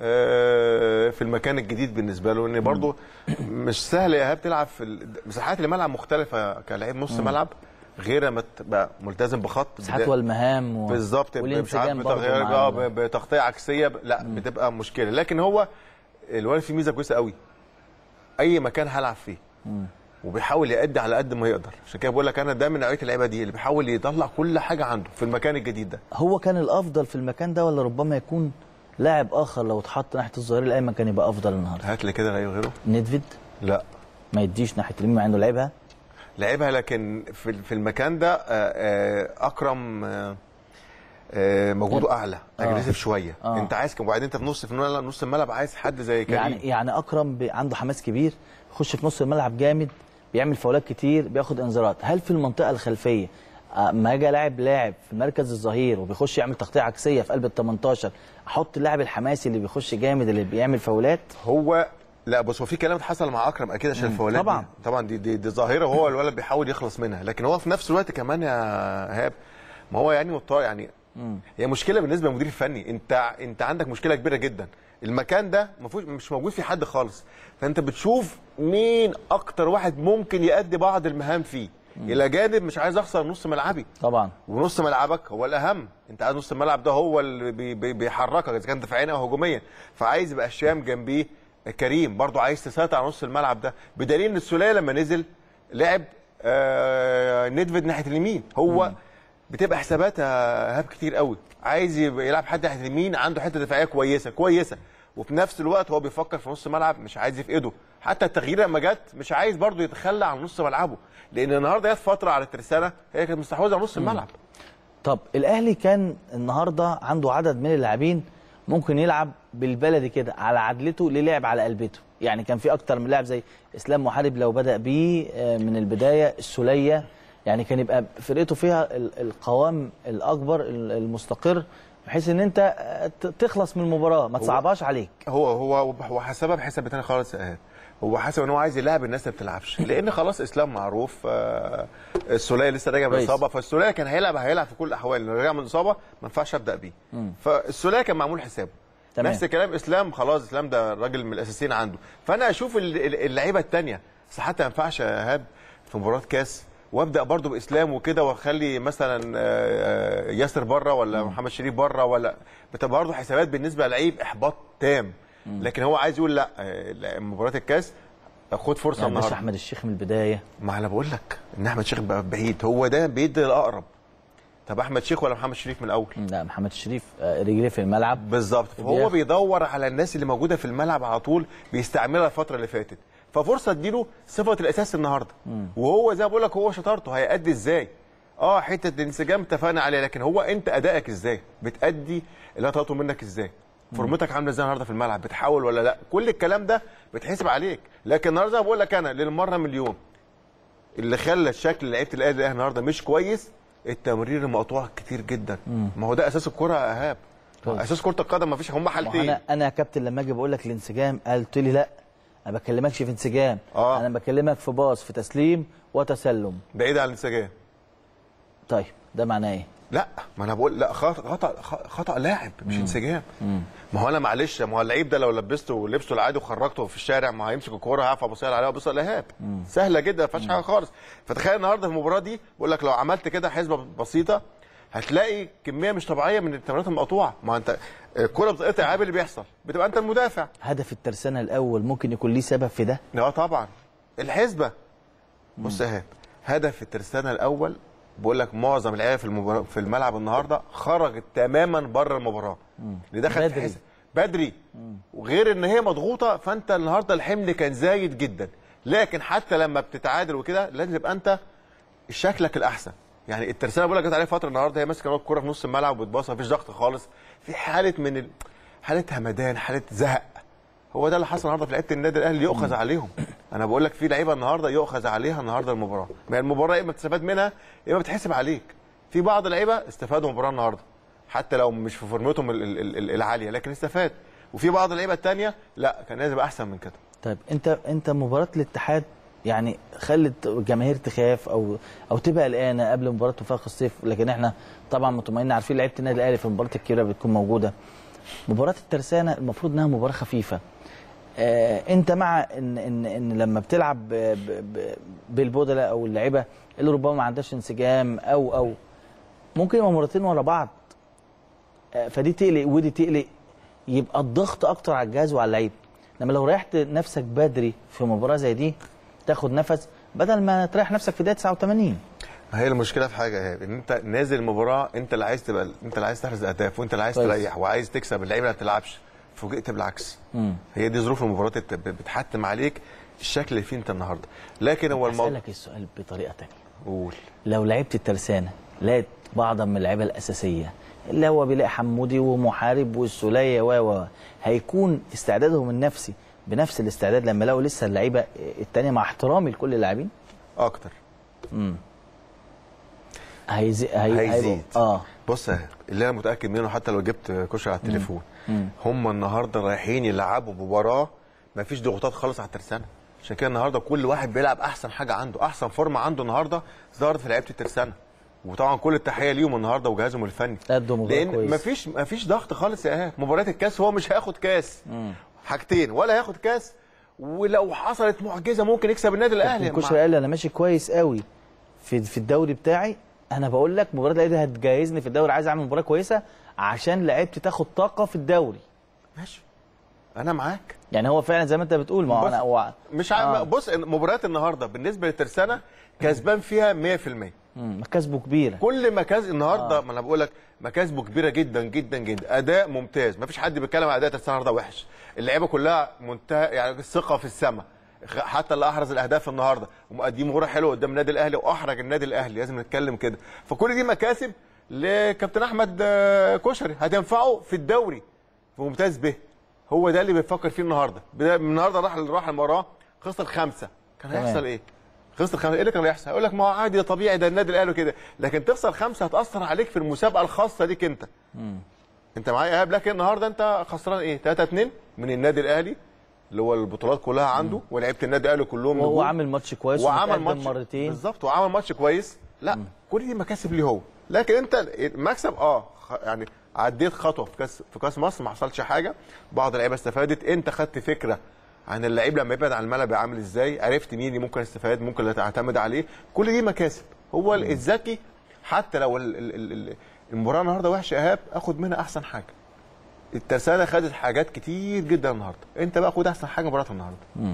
أه في المكان الجديد بالنسبه له ان برضه مش سهل يا ايهاب تلعب في ال- مساحات الملعب مختلفه كلاعب نص ملعب غير ما تبقى ملتزم بخط مساحات بدا- والمهام و... بالظبط مش عارف والانسجام برضه بتغيير مع اه ال- ب- بتغطيه عكسيه ب- لا بتبقى مشكله لكن هو الولد فيه ميزه كويسه قوي اي مكان هلعب فيه وبيحاول يأدي على قد ما يقدر عشان كده بقول لك انا ده من نوعيه اللعيبه دي اللي بيحاول يطلع كل حاجه عنده في المكان الجديد ده هو كان الافضل في المكان ده ولا ربما يكون لاعب اخر لو اتحط ناحيه الظهير الايمن كان يبقى افضل النهارده هات لي كده لعيب غيره ندفيد لا ما يديش ناحيه اليمين مع انه لعبها لعبها لكن في في المكان ده آه، آه، اكرم آه، آه، مجهوده اعلى آه. اجريسيف شويه آه. انت عايز وبعدين انت في نص في الملعب نص الملعب عايز حد زي كريم يعني يعني اكرم ب- عنده حماس كبير يخش في نص الملعب جامد بيعمل فاولات كتير بياخد انذارات هل في المنطقه الخلفيه آه، ما اجي لاعب لاعب في مركز الظهير وبيخش يعمل تغطيه عكسيه في قلب ال 18 احط اللاعب الحماسي اللي بيخش جامد اللي بيعمل فاولات هو لا بص هو في كلام حصل مع اكرم اكيد عشان الفاولات طبعاً. دي. طبعا دي دي, دي ظاهره هو الولد بيحاول يخلص منها لكن هو في نفس الوقت كمان يا ايهاب ما هو يعني مضطر يعني هي مشكله بالنسبه للمدير الفني انت انت عندك مشكله كبيره جدا المكان ده مفيش مش موجود فيه حد خالص فانت بتشوف مين اكتر واحد ممكن يأدي بعض المهام فيه الى جانب مش عايز اخسر نص ملعبي طبعا ونص ملعبك هو الاهم انت عايز نص الملعب ده هو اللي بي بي بيحركك اذا كان دفاعيا او هجوميا فعايز يبقى الشام جنبيه كريم برضو عايز تسيطر على نص الملعب ده بدليل ان السوليه لما نزل لعب آه ندفد ناحيه اليمين هو بتبقى حسابات هاب كتير قوي عايز يبقى يلعب حد ناحيه اليمين عنده حته دفاعيه كويسه كويسه وفي نفس الوقت هو بيفكر في نص ملعب مش عايز يفقده حتى التغيير لما جت مش عايز برضو يتخلى عن نص ملعبه لان النهارده جت فتره على الترسانه هي كانت مستحوذه على نص الملعب طب الاهلي كان النهارده عنده عدد من اللاعبين ممكن يلعب بالبلدي كده على عدلته للعب على قلبته يعني كان في اكتر من لاعب زي اسلام محارب لو بدا بيه آه، من البدايه السوليه يعني كان يبقى فرقته فيها ال- القوام الاكبر ال- المستقر بحيث ان انت آه، ت- تخلص من المباراه ما تصعبهاش عليك هو هو هو حسبها بحساب تاني خالص يا إيهاب. هو حسب ان هو عايز يلاعب الناس اللي ما بتلعبش لان خلاص اسلام معروف آه، السوليه لسه راجع من كويس. الاصابه فالسوليه كان هيلعب هيلعب في كل الاحوال لو راجع من الاصابه ما ينفعش ابدا بيه فالسوليه كان معمول حسابه تمام. نفس الكلام اسلام خلاص اسلام ده الراجل من الاساسيين عنده فانا اشوف ال- ال- اللعيبه الثانيه بس حتى ما ينفعش يا ايهاب في مباراه كاس وابدا برضو باسلام وكده واخلي مثلا آه، آه، ياسر بره ولا محمد شريف بره ولا بتبقى برضو حسابات بالنسبه للعيب احباط تام لكن هو عايز يقول لا آه، مباراه الكاس خد فرصه يعني مش النهارده احمد الشيخ من البدايه ما انا بقول لك ان احمد شيخ بقى بعيد هو ده بيدي الاقرب طب احمد شيخ ولا محمد شريف من الاول لا محمد الشريف آه، رجليه في الملعب بالظبط فهو بياخد. بيدور على الناس اللي موجوده في الملعب على طول بيستعملها الفتره اللي فاتت ففرصه تديله صفه الاساس النهارده وهو زي ما بقول لك هو شطارته هيأدي ازاي اه حته الانسجام اتفقنا عليها لكن هو انت ادائك ازاي بتأدي اللي انا طلبته منك ازاي فورمتك عامله ازاي النهارده في الملعب بتحاول ولا لا كل الكلام ده بتحسب عليك لكن النهارده زي ما بقول لك انا للمره مليون اللي خلى شكل لعيبه الاهلي الأهلي النهارده مش كويس التمرير المقطوع كتير جدا ما هو ده اساس الكره يا ايهاب كويس. اساس كره القدم ما فيش هم ما هو حالتين انا انا يا كابتن لما اجي بقول لك الانسجام قلت لي لا انا ما بكلمكش في انسجام آه. انا بكلمك في باص في تسليم وتسلم بعيد عن الانسجام طيب ده معناه ايه لا ما انا بقول لا خطا خطا خطا لاعب مش انسجام ما هو انا معلش ما هو اللعيب ده لو لبسته لبسته العادي وخرجته في الشارع ما هيمسك الكوره هيعرف ابص عليها وابص الايهاب سهله جدا ما فيهاش حاجه خالص فتخيل النهارده في المباراه دي بقول لك لو عملت كده حسبه بسيطه هتلاقي كميه مش طبيعيه من التمريرات المقطوعه ما انت الكوره بتتقطع عيب اللي بيحصل بتبقى انت المدافع هدف الترسانه الاول ممكن يكون ليه سبب في ده اه طبعا الحسبه بص يا ايهاب هدف الترسانه الاول بقول لك معظم اللعيبه في المباراه في الملعب النهارده خرجت تماما بره المباراه اللي دخل بدري. في حسب بدري وغير ان هي مضغوطه فانت النهارده الحمل كان زايد جدا لكن حتى لما بتتعادل وكده لازم يبقى انت شكلك الاحسن يعني الترسانه بقول لك جت عليها فتره النهارده هي ماسكه الكوره في نص الملعب وبتباص مفيش ضغط خالص في حاله من ال... حاله همدان حاله زهق هو ده اللي حصل النهارده في لعيبه النادي الاهلي يؤخذ عليهم انا بقول لك في لعيبه النهارده يؤخذ عليها النهارده المباراه ما هي المباراه يا اما بتستفاد منها يا اما بتحسب عليك في بعض اللعيبه استفادوا من المباراه النهارده حتى لو مش في فورمتهم ال- ال- ال- العاليه لكن استفاد وفي بعض اللعيبه الثانيه لا كان لازم يبقى احسن من كده طيب انت انت مباراه الاتحاد يعني خلت الجماهير تخاف او او تبقى قلقانه قبل مباراه وفاق الصيف لكن احنا طبعا مطمئنين عارفين لعيبه النادي الاهلي في المباراه الكبيره بتكون موجوده مباراه الترسانه المفروض انها مباراه خفيفه آه انت مع ان ان ان لما بتلعب ب- ب- ب- بالبودله او اللعيبه اللي ربما ما عندهاش انسجام او او ممكن يبقى مرتين ورا بعض آه، فدي تقلق ودي تقلق يبقى الضغط اكتر على الجهاز وعلى اللعيبه انما لو ريحت نفسك بدري في مباراه زي دي تاخد نفس بدل ما تريح نفسك في دقيقه 89 ما هي المشكله في حاجه اهي ان انت نازل المباراه انت اللي عايز تبقى انت اللي عايز تحرز اهداف وانت اللي عايز كويس. تريح وعايز تكسب اللعيبه اللي ما بتلعبش فوجئت بالعكس مم. هي دي ظروف المباراه اللي بت- بتحتم عليك الشكل اللي فيه انت النهارده لكن هو الموضوع اسالك السؤال بطريقه تانية قول لو لعيبه الترسانه لقيت بعضا من اللعيبه الاساسيه اللي هو بيلاقي حمودي ومحارب والسوليه و و هيكون استعدادهم النفسي بنفس الاستعداد لما يلاقوا لسه اللعيبه الثانيه مع احترامي لكل اللاعبين اكتر هيزي... هي... هيزيد هيبقوا- اه بص يا إيهاب، اللي انا متاكد منه حتى لو جبت كشري على التليفون هم النهارده رايحين يلعبوا مباراه ما فيش ضغوطات خالص على الترسانه عشان كده النهارده كل واحد بيلعب احسن حاجه عنده احسن فورمه عنده النهارده ظهرت في لعيبه الترسانه وطبعا كل التحيه ليهم النهارده وجهازهم الفني أدوا مباراة لان كويس. ما فيش ما فيش ضغط خالص يا ايهاب مباراه الكاس هو مش هياخد كاس حاجتين ولا هياخد كاس ولو حصلت معجزه ممكن يكسب النادي الاهلي الكشري قال لي انا ماشي كويس قوي في في الدوري بتاعي انا بقول لك مباراه الاهلي دي هتجهزني في الدوري عايز اعمل مباراه كويسه عشان لعيبتي تاخد طاقه في الدوري ماشي انا معاك يعني هو فعلا زي ما انت بتقول ما هو بص، انا هو مش عارف آه. بص مباريات النهارده بالنسبه للترسانه كسبان فيها 100% مم، مكاسبه كبيره كل مكاس النهارده آه. ما انا بقول لك مكاسبه كبيره جدا جدا جدا اداء ممتاز ما فيش حد بيتكلم على اداء ترسانه النهارده وحش اللعيبه كلها منتهى يعني الثقه في السماء خ- حتى اللي احرز الاهداف النهارده ومقدم مباراه حلوه قدام النادي الاهلي واحرج النادي الاهلي لازم نتكلم كده فكل دي مكاسب لكابتن احمد آه، كشري هتنفعه في الدوري في ممتاز به هو ده اللي بيفكر فيه النهارده بدا- النهارده راح راح المباراه خسر خمسه كان تمام. هيحصل ايه؟ خسر خمسه ايه اللي كان هيحصل؟ هيقول لك ما هو عادي ده طبيعي ده النادي الاهلي كده لكن تخسر خمسه هتاثر عليك في المسابقه الخاصه ليك انت. انت معايا ايهاب لكن النهارده انت خسران ايه؟ 3 2 من النادي الاهلي اللي هو البطولات كلها عنده ولعيبه النادي الاهلي كلهم وهو نجوم. عامل ماتش كويس وعمل ومتقدم ماتش مرتين بالظبط وعمل ماتش كويس لا كل دي مكاسب ليه هو لكن انت المكسب اه خ- يعني عديت خطوه في كاس في كاس مصر ما حصلش حاجه بعض اللعيبه استفادت انت خدت فكره عن اللعيب لما يبعد عن الملعب عامل ازاي عرفت مين اللي ممكن يستفاد ممكن اللي تعتمد عليه كل دي مكاسب هو الذكي حتى لو ال- ال- ال- ال- المباراه النهارده وحشه ايهاب اخد منها احسن حاجه الترسانه خدت حاجات كتير جدا النهارده انت بقى خد احسن حاجه مباراه النهارده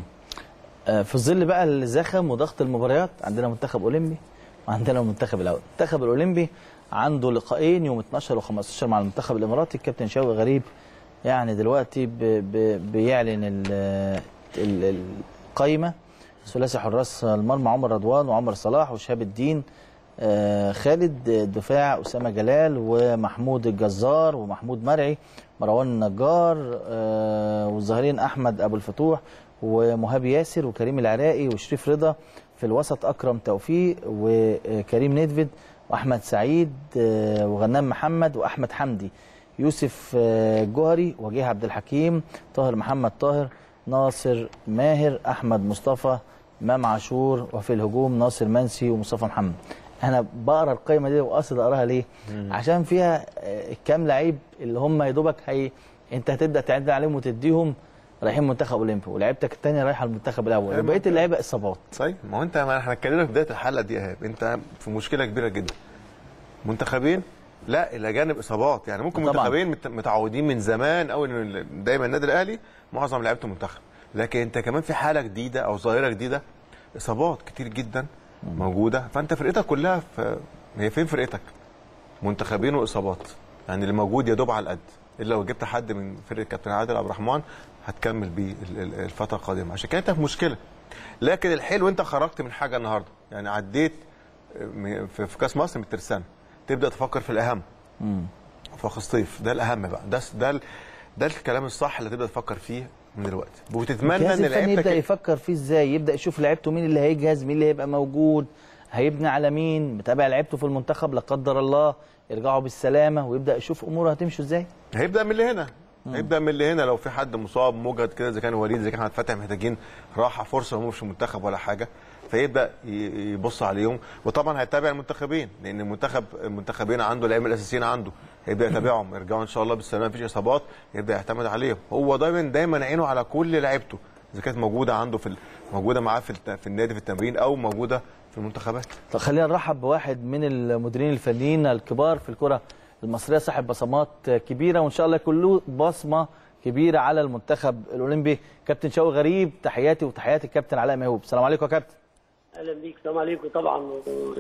آه، في ظل بقى الزخم وضغط المباريات عندنا منتخب اولمبي وعندنا المنتخب الاول المنتخب الاولمبي عنده لقاءين يوم 12 و15 مع المنتخب الاماراتي الكابتن شوقي غريب يعني دلوقتي ب ب بيعلن ال- ال- القايمه ثلاثي حراس المرمى عمر رضوان وعمر صلاح وشهاب الدين آه، خالد الدفاع اسامه جلال ومحمود الجزار ومحمود مرعي مروان النجار آه، والظاهرين احمد ابو الفتوح ومهاب ياسر وكريم العراقي وشريف رضا في الوسط اكرم توفيق وكريم ندفد واحمد سعيد آه، وغنام محمد واحمد حمدي يوسف آه، جوهري وجيه عبد الحكيم طاهر محمد طاهر ناصر ماهر احمد مصطفى امام عاشور وفي الهجوم ناصر منسي ومصطفى محمد انا بقرا القائمه دي وقاصد اقراها ليه عشان فيها آه، كام لعيب اللي هم يا دوبك هي انت هتبدا تعد عليهم وتديهم رايحين منتخب اولمبي ولعيبتك الثانيه رايحه المنتخب الاول أيوة. وبقيه اللعيبه اصابات طيب ما هو انت ما احنا اتكلمنا في بدايه الحلقه دي يا ايهاب انت في مشكله كبيره جدا منتخبين لا الى جانب اصابات يعني ممكن طبعاً. منتخبين مت- متعودين من زمان قوي ان دايما النادي الاهلي معظم لعيبته منتخب لكن انت كمان في حاله جديده او ظاهره جديده اصابات كتير جدا موجوده فانت فرقتك كلها في هي فين فرقتك؟ منتخبين واصابات يعني اللي موجود يا دوب على القد الا لو جبت حد من فرقه كابتن عادل عبد الرحمن هتكمل بيه ال- ال- الفتره القادمه عشان كده انت في مشكله لكن الحلو انت خرجت من حاجه النهارده يعني عديت م- في في كاس مصر من الترسانه تبدا تفكر في الاهم فخ الصيف ده الاهم بقى ده ده ال- ده الكلام الصح اللي تبدا تفكر فيه من دلوقتي وتتمنى الجهاز ان الفني يبدا لعيبتك يفكر فيه ازاي يبدا يشوف لعيبته مين اللي هيجهز مين اللي هيبقى موجود هيبني على مين متابع لعيبته في المنتخب لا قدر الله يرجعوا بالسلامه ويبدا يشوف اموره هتمشي ازاي هيبدا من اللي هنا هيبدا من اللي هنا لو في حد مصاب مجهد كده اذا كان وليد اذا كان احمد فتحي محتاجين راحه فرصه هم مش في المنتخب ولا حاجه فيبدا ي- يبص عليهم وطبعا هيتابع المنتخبين لان المنتخب المنتخبين عنده اللعيبه الاساسيين عنده هيبدا يتابعهم يرجعوا ان شاء الله بالسلامه مفيش اصابات يبدا يعتمد عليهم هو دايما دايما عينه على كل لعيبته اذا كانت موجوده عنده في ال- موجوده معاه في الت- في النادي في التمرين او موجوده في المنتخبات طب خلينا نرحب بواحد من المديرين الفنيين الكبار في الكره المصريه صاحب بصمات كبيره وان شاء الله يكون له بصمه كبيره على المنتخب الاولمبي كابتن شوقي غريب تحياتي وتحيات الكابتن علاء ميهوب السلام عليكم يا كابتن اهلا بيك السلام عليكم طبعا و-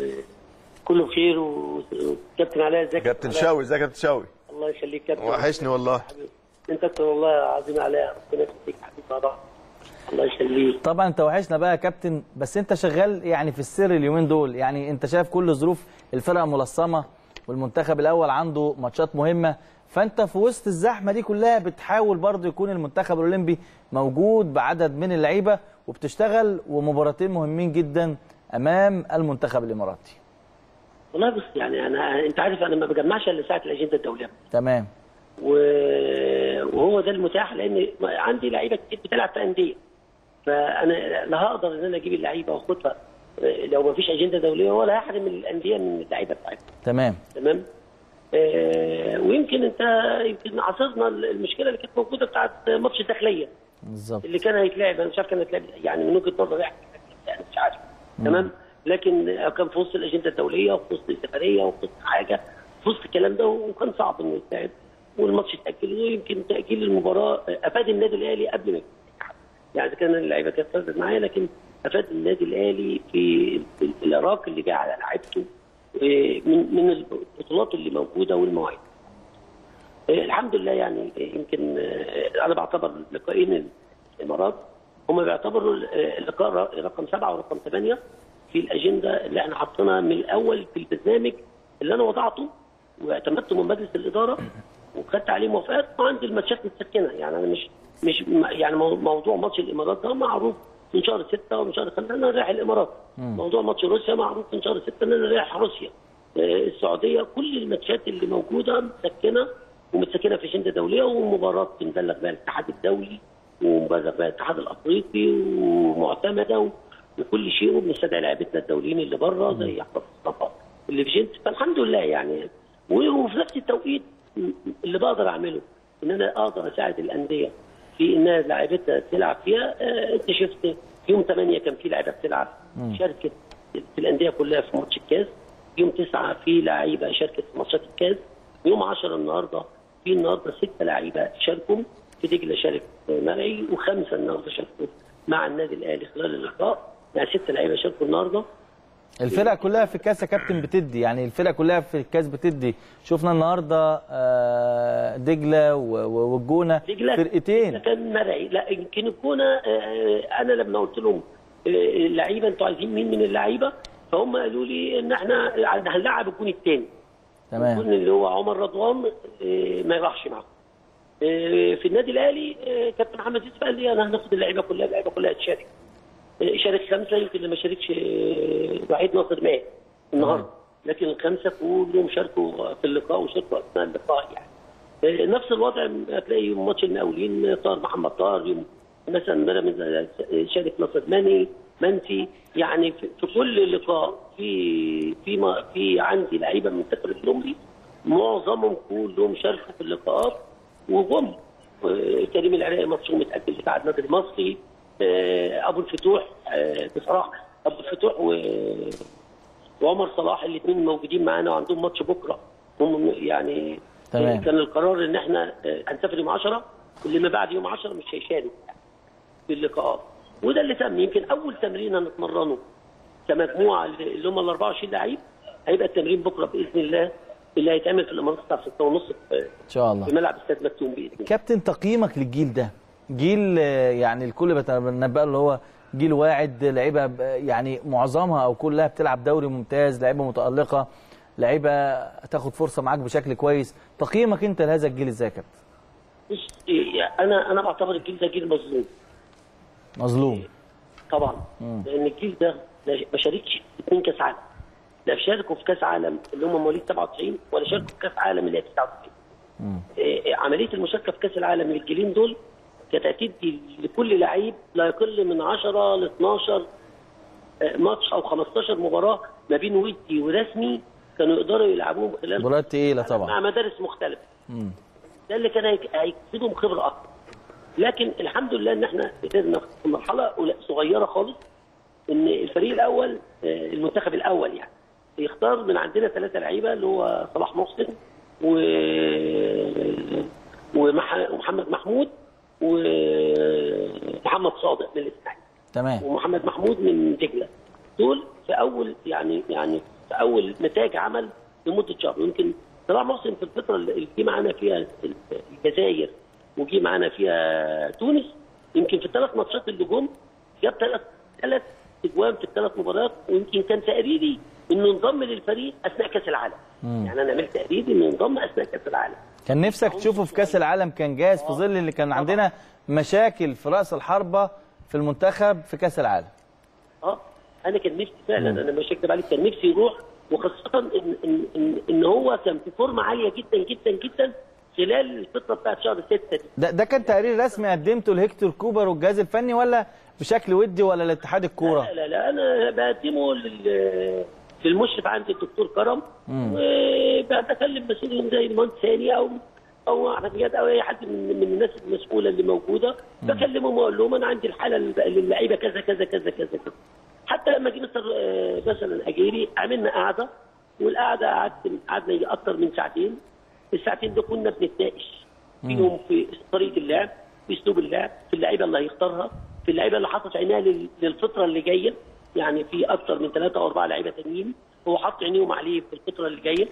كله بخير و- وكابتن علاء ازيك كابتن علاء؟ شاوي ازيك يا كابتن شاوي الله يخليك كابتن وحشني والله حبيبي. انت اكتر والله عظيم علاء ربنا يخليك حبيبي طبعا الله يخليك طبعا انت وحشنا بقى يا كابتن بس انت شغال يعني في السر اليومين دول يعني انت شايف كل ظروف الفرقه ملصمه والمنتخب الاول عنده ماتشات مهمه فانت في وسط الزحمه دي كلها بتحاول برضه يكون المنتخب الاولمبي موجود بعدد من اللعيبه وبتشتغل ومباراتين مهمين جدا امام المنتخب الاماراتي والله بص يعني انا انت عارف انا ما بجمعش الا ساعه الاجنده الدوليه تمام و- وهو ده المتاح لان عندي لعيبه كتير بتلعب في انديه فانا لا هقدر ان انا اجيب اللعيبه واخدها لو ما فيش اجنده دوليه ولا هحرم الانديه من اللعيبه بتاعتها تمام تمام آه، ويمكن انت يمكن عاصرنا المشكله اللي كانت موجوده بتاعت ماتش الداخليه بالظبط اللي كان هيتلعب انا مش عارف كان هيتلعب يعني من وجهه نظري يعني مش عارف تمام لكن كان في وسط الاجنده الدوليه وفي وسط السفريه وفي وسط حاجه في وسط الكلام ده وكان صعب انه يتلعب والماتش اتاجل ويمكن تاجيل المباراه افاد النادي الاهلي قبل ما يتلعب. يعني إذا كان اللعيبه كانت فازت معايا لكن افاد النادي الاهلي في في العراق اللي جه على لعيبته آه، من من البطولات اللي موجوده والمواعيد. آه، الحمد لله يعني آه، يمكن آه، انا بعتبر لقاءين الامارات هم بيعتبروا آه، اللقاء ر- رقم سبعه ورقم ثمانيه في الاجنده اللي احنا حاطينها من الاول في البرنامج اللي انا وضعته واعتمدته من مجلس الاداره وخدت عليه موافقات وعندي الماتشات متسكنه يعني انا مش مش م- يعني مو- موضوع ماتش الامارات ده معروف من شهر ستة ومن شهر خمسة انا رايح الامارات موضوع ماتش روسيا معروف من شهر ستة ان انا رايح روسيا آه، السعوديه كل الماتشات اللي موجوده متسكنه ومتسكنه في اجنده دوليه ومباراه بنبلغ بها الاتحاد الدولي ومبلغ بها الاتحاد الافريقي ومعتمده و- وكل شيء وبنستدعي لعيبتنا الدوليين اللي بره زي احمد مصطفى اللي في جنس فالحمد لله يعني و- وفي نفس التوقيت م- اللي بقدر اعمله ان انا اقدر اساعد الانديه في انها لعيبتها تلعب فيها آه، انت شفت يوم 8 كان في لعيبه بتلعب شاركت في الانديه كلها في ماتش الكاس يوم 9 في لعيبه شاركت في ماتشات الكاس يوم 10 النهارده في النهارده ستة لعيبه شاركوا في دجله شارك مرعي وخمسه النهارده شاركوا مع النادي الاهلي خلال اللقاء يعني ست لعيبه شاركوا النهارده الفرق كلها في الكاس يا كابتن بتدي يعني الفرق كلها في الكاس بتدي شفنا النهارده آه، دجله و- و- والجونه دجله فرقتين كان مرعي لا يمكن الجونه آه، انا لما قلت لهم آه، اللعيبه انتوا عايزين مين من اللعيبه فهم قالوا لي ان احنا هنلعب الجون الثاني تمام الجون اللي هو عمر رضوان آه، ما يروحش معاهم آه، في النادي الاهلي آه، كابتن محمد يوسف قال لي انا هناخد اللعيبه كلها اللعيبه كلها تشارك آه، شارك خمسه يمكن اللي ما شاركش آه، وحيد ناصر ماهر النهارده لكن الخمسه كلهم شاركوا في اللقاء وشاركوا اثناء اللقاء يعني آه، نفس الوضع هتلاقي يوم ماتش المقاولين طاهر محمد طاهر يوم مثلا بيراميدز شارك ناصر ماني منسي يعني في في كل لقاء في في ما في عندي لعيبه من سفر الدمري معظمهم كلهم شاركوا في اللقاءات وجم آه، كريم العراقي ماتشه متاجل بتاع النادي المصري آه، ابو الفتوح آه، بصراحه ابو الفتوح و وعمر صلاح الاثنين موجودين معانا وعندهم ماتش بكره هم يعني تمام. كان القرار ان احنا آه، هنسافر يوم 10 واللي ما بعد يوم 10 مش هيشارك في اللقاءات وده اللي تم يمكن اول تمرين هنتمرنه كمجموعه اللي هم ال 24 لعيب هيبقى التمرين بكره باذن الله اللي هيتعمل في الامارات الساعه 6:30 في ان شاء الله في ملعب استاد مكتوم باذن الله كابتن تقييمك للجيل ده جيل آه، يعني الكل بتنبأ اللي هو جيل واعد لعيبه ب- يعني معظمها او كلها بتلعب دوري ممتاز لعيبه متالقه لعيبه تاخد فرصه معاك بشكل كويس تقييمك انت لهذا الجيل ازاي يا كابتن بص إيه، انا انا بعتبر الجيل ده جيل مظلوم مظلوم طبعا لان الجيل ده ما شاركش في اثنين كاس عالم لا شاركوا في كاس عالم اللي هم مواليد 97 ولا شاركوا في كاس عالم اللي هي 99 إيه، عمليه المشاركه في كاس العالم للجيلين دول كانت هتدي لكل لعيب لا يقل من 10 ل 12 آه، ماتش او 15 مباراه ما بين ودي ورسمي كانوا يقدروا يلعبوهم خلال مباريات تقيله مع طبعا مدارس مختلفه ده اللي كان هيك- هيكسبهم خبره اكتر لكن الحمد لله ان احنا قدرنا في مرحله قل- صغيره خالص ان الفريق الاول آه، المنتخب الاول يعني يختار من عندنا ثلاثه لعيبه اللي هو صلاح محسن و ومح- ومحمد محمود ومحمد صادق من الاسماعيلي تمام ومحمد محمود من دجله دول في اول يعني يعني في اول نتائج عمل لمده شهر يمكن صلاح محسن في الفتره اللي جه معانا فيها الجزائر وجي معانا فيها تونس يمكن في الثلاث ماتشات اللي جم جاب ثلاث ثلاث اجوان في الثلاث مباريات ويمكن كان تقريبي انه انضم للفريق اثناء كاس العالم يعني انا عملت تقرير انه انضم اثناء كاس العالم كان نفسك تشوفه في كاس العالم كان جاهز في ظل اللي كان عندنا مشاكل في راس الحربه في المنتخب في كاس العالم اه انا كان نفسي فعلا انا مش هكذب عليك كان نفسي يروح وخاصه ان ان ان, إن هو كان في فورمه عاليه جدا جدا جدا خلال الفتره بتاعت شهر 6 دي ده, ده كان تقرير رسمي قدمته لهيكتور كوبر والجهاز الفني ولا بشكل ودي ولا لاتحاد الكوره لا لا لا انا بقدمه لل للمشرف عندي الدكتور كرم وبتكلم مسؤولين زي المهندس هاني او او احمد جاد او اي حد من, من الناس المسؤوله اللي موجوده بكلمهم واقول لهم انا عندي الحاله للعيبه كذا كذا كذا كذا كذا حتى لما جه مستر آه، مثلا اجيري عملنا قعده والقعده قعدت قعدنا يجي اكتر من ساعتين الساعتين دول كنا بنتناقش فيهم في طريقه اللعب في اسلوب اللعب في اللعيبه اللي هيختارها في اللعيبه اللي حاطط عينيها لل- للفتره اللي جايه يعني في اكتر من ثلاثه او اربعه لعيبه تانيين هو حاط عينيهم عليه في الفتره اللي جايه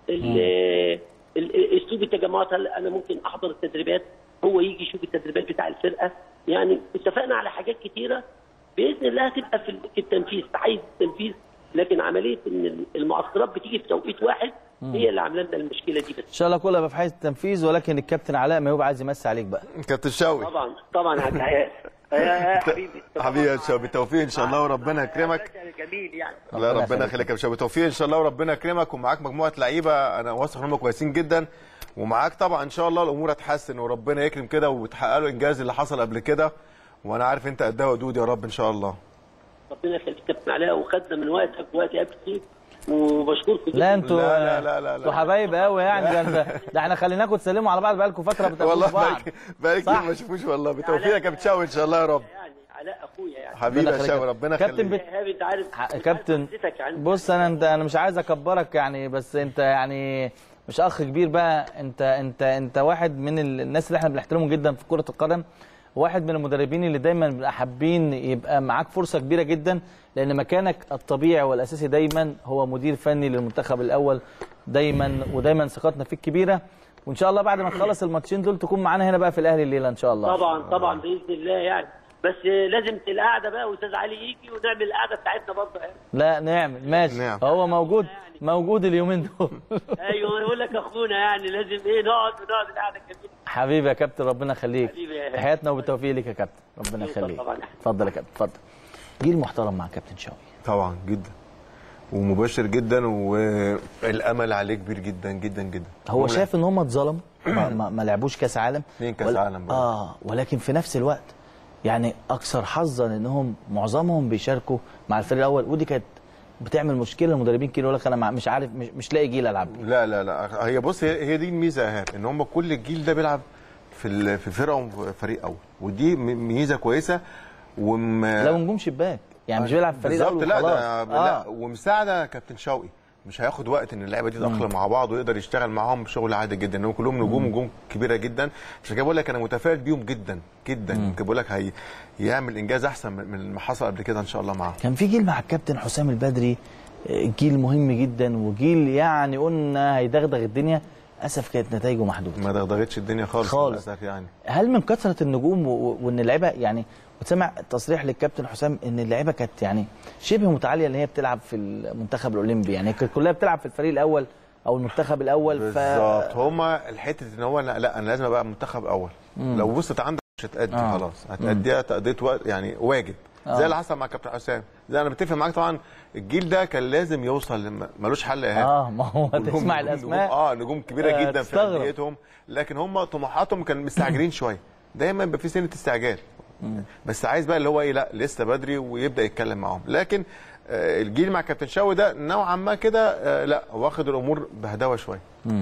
ال- ال- اسلوب التجمعات هل انا ممكن احضر التدريبات هو يجي يشوف التدريبات بتاع الفرقه يعني اتفقنا على حاجات كتيره باذن الله هتبقى في في التنفيذ في حيز التنفيذ لكن عمليه ان المعسكرات بتيجي في توقيت واحد هي اللي عامله لنا المشكله دي بس ان شاء الله كله يبقى في حيز التنفيذ ولكن الكابتن علاء ما يبقى عايز يمسي عليك بقى كابتن شوقي طبعا طبعا هتعيش يا حبيبي حبيبي يا شوقي بالتوفيق ان شاء الله وربنا يكرمك جميل يعني لا ربنا ربنا يخليك. يخليك يا باشا بالتوفيق ان شاء الله وربنا يكرمك ومعاك مجموعه لعيبه انا واثق انهم كويسين جدا ومعاك طبعا ان شاء الله الامور هتحسن وربنا يكرم كده وتحقق له الانجاز اللي حصل قبل كده وانا عارف انت قدها ودود يا رب ان شاء الله ربنا يخليك كابتن علاء وخدنا من وقتك وقت كتير وبشكركم لا انتوا لا، لا، لا، لا، لا. انتوا حبايب قوي يعني ده انت ده احنا خليناكم تسلموا على بعض بقالكم فتره بتقابلوا والله بعض بقالي بقالي كتير صح. ما اشوفوش والله بالتوفيق يا كابتن شوقي ان شاء الله يا رب يعني علاء اخويا يعني حبيبي يا يخليك. شوقي ربنا كابتن يخليك بت- يا هابي انت عارف ح- أنت عارف كابتن عزتك عندي. بص انا انت انا مش عايز اكبرك يعني بس انت يعني مش اخ كبير بقى انت انت انت واحد من ال- الناس اللي احنا بنحترمهم جدا في كره القدم واحد من المدربين اللي دايما بنبقى حابين يبقى معاك فرصه كبيره جدا لان مكانك الطبيعي والاساسي دايما هو مدير فني للمنتخب الاول دايما ودايما ثقتنا فيك كبيره وان شاء الله بعد ما نخلص الماتشين دول تكون معانا هنا بقى في الاهلي الليله ان شاء الله طبعا طبعا باذن الله يعني بس لازم القعده بقى واستاذ علي يجي ونعمل القعده بتاعتنا برضه يعني. لا نعمل ماشي نعم. هو موجود موجود اليومين دول ايوه يقول لك اخونا يعني لازم ايه نقعد ونقعد القعده جميله حبيبي يا كابتن ربنا يخليك حبيبي يا- تحياتنا وبالتوفيق ليك يا كابتن ربنا شكراً يخليك طبعاً. اتفضل يا كابتن اتفضل جيل محترم مع كابتن شوقي طبعا جدا ومباشر جدا والامل عليه كبير جدا جدا جدا هو شايف ان هم اتظلموا ما, ما, ما لعبوش كاس عالم اتنين كأس ولا- عالم برضه. اه ولكن في نفس الوقت يعني اكثر حظا انهم معظمهم بيشاركوا مع الفريق الاول ودي كانت بتعمل مشكله للمدربين كده يقول لك انا مع- مش عارف مش, مش لاقي جيل العب بيه. لا لا لا هي بص هي هي دي الميزه يا ايهاب ان هم كل الجيل ده بيلعب في ال- في فرقه وفريق اول ودي م- ميزه كويسه وم لو نجوم شباك يعني مش بيلعب في الفريق الاول بالظبط لا وخلاص ده آه. لا ومساعده كابتن شوقي مش هياخد وقت ان اللعيبه دي تتاقلم مع بعض ويقدر يشتغل معاهم بشغل عادي جدا انهم كلهم نجوم نجوم كبيره جدا عشان كده بقول لك انا متفائل بيهم جدا جدا يمكن بقول لك هي يعمل انجاز احسن من من ما حصل قبل كده ان شاء الله معاه كان في جيل مع الكابتن حسام البدري آه، جيل مهم جدا وجيل يعني قلنا هيدغدغ الدنيا للاسف كانت نتائجه محدوده ما دغدغتش الدنيا خالص خالص. للاسف يعني هل من كثره النجوم و- و- وان اللعيبه يعني وسمع تصريح للكابتن حسام ان اللعيبه كانت يعني شبه متعاليه ان هي بتلعب في المنتخب الاولمبي يعني كانت كلها بتلعب في الفريق الاول او المنتخب الاول بالظبط هما الحته ان هو لا, لا انا لازم ابقى منتخب اول لو وصلت عندك مش هتأدي آه. خلاص هتأديها تأدية وقت يعني واجب آه. زي اللي حصل مع كابتن حسام زي انا بتفق معاك طبعا الجيل ده كان لازم يوصل لم- ملوش حل يا ايهاب اه ما هو كلهم تسمع نجوم- الاسماء نجوم اه نجوم كبيره آه، جدا في تستغرب. انديتهم لكن هم طموحاتهم كانوا مستعجلين شويه دايما يبقى في سنه استعجال بس عايز بقى اللي هو ايه لا لسه بدري ويبدا يتكلم معاهم لكن آه الجيل مع كابتن شاوي ده نوعا ما كده آه لا واخد الامور بهداوه شويه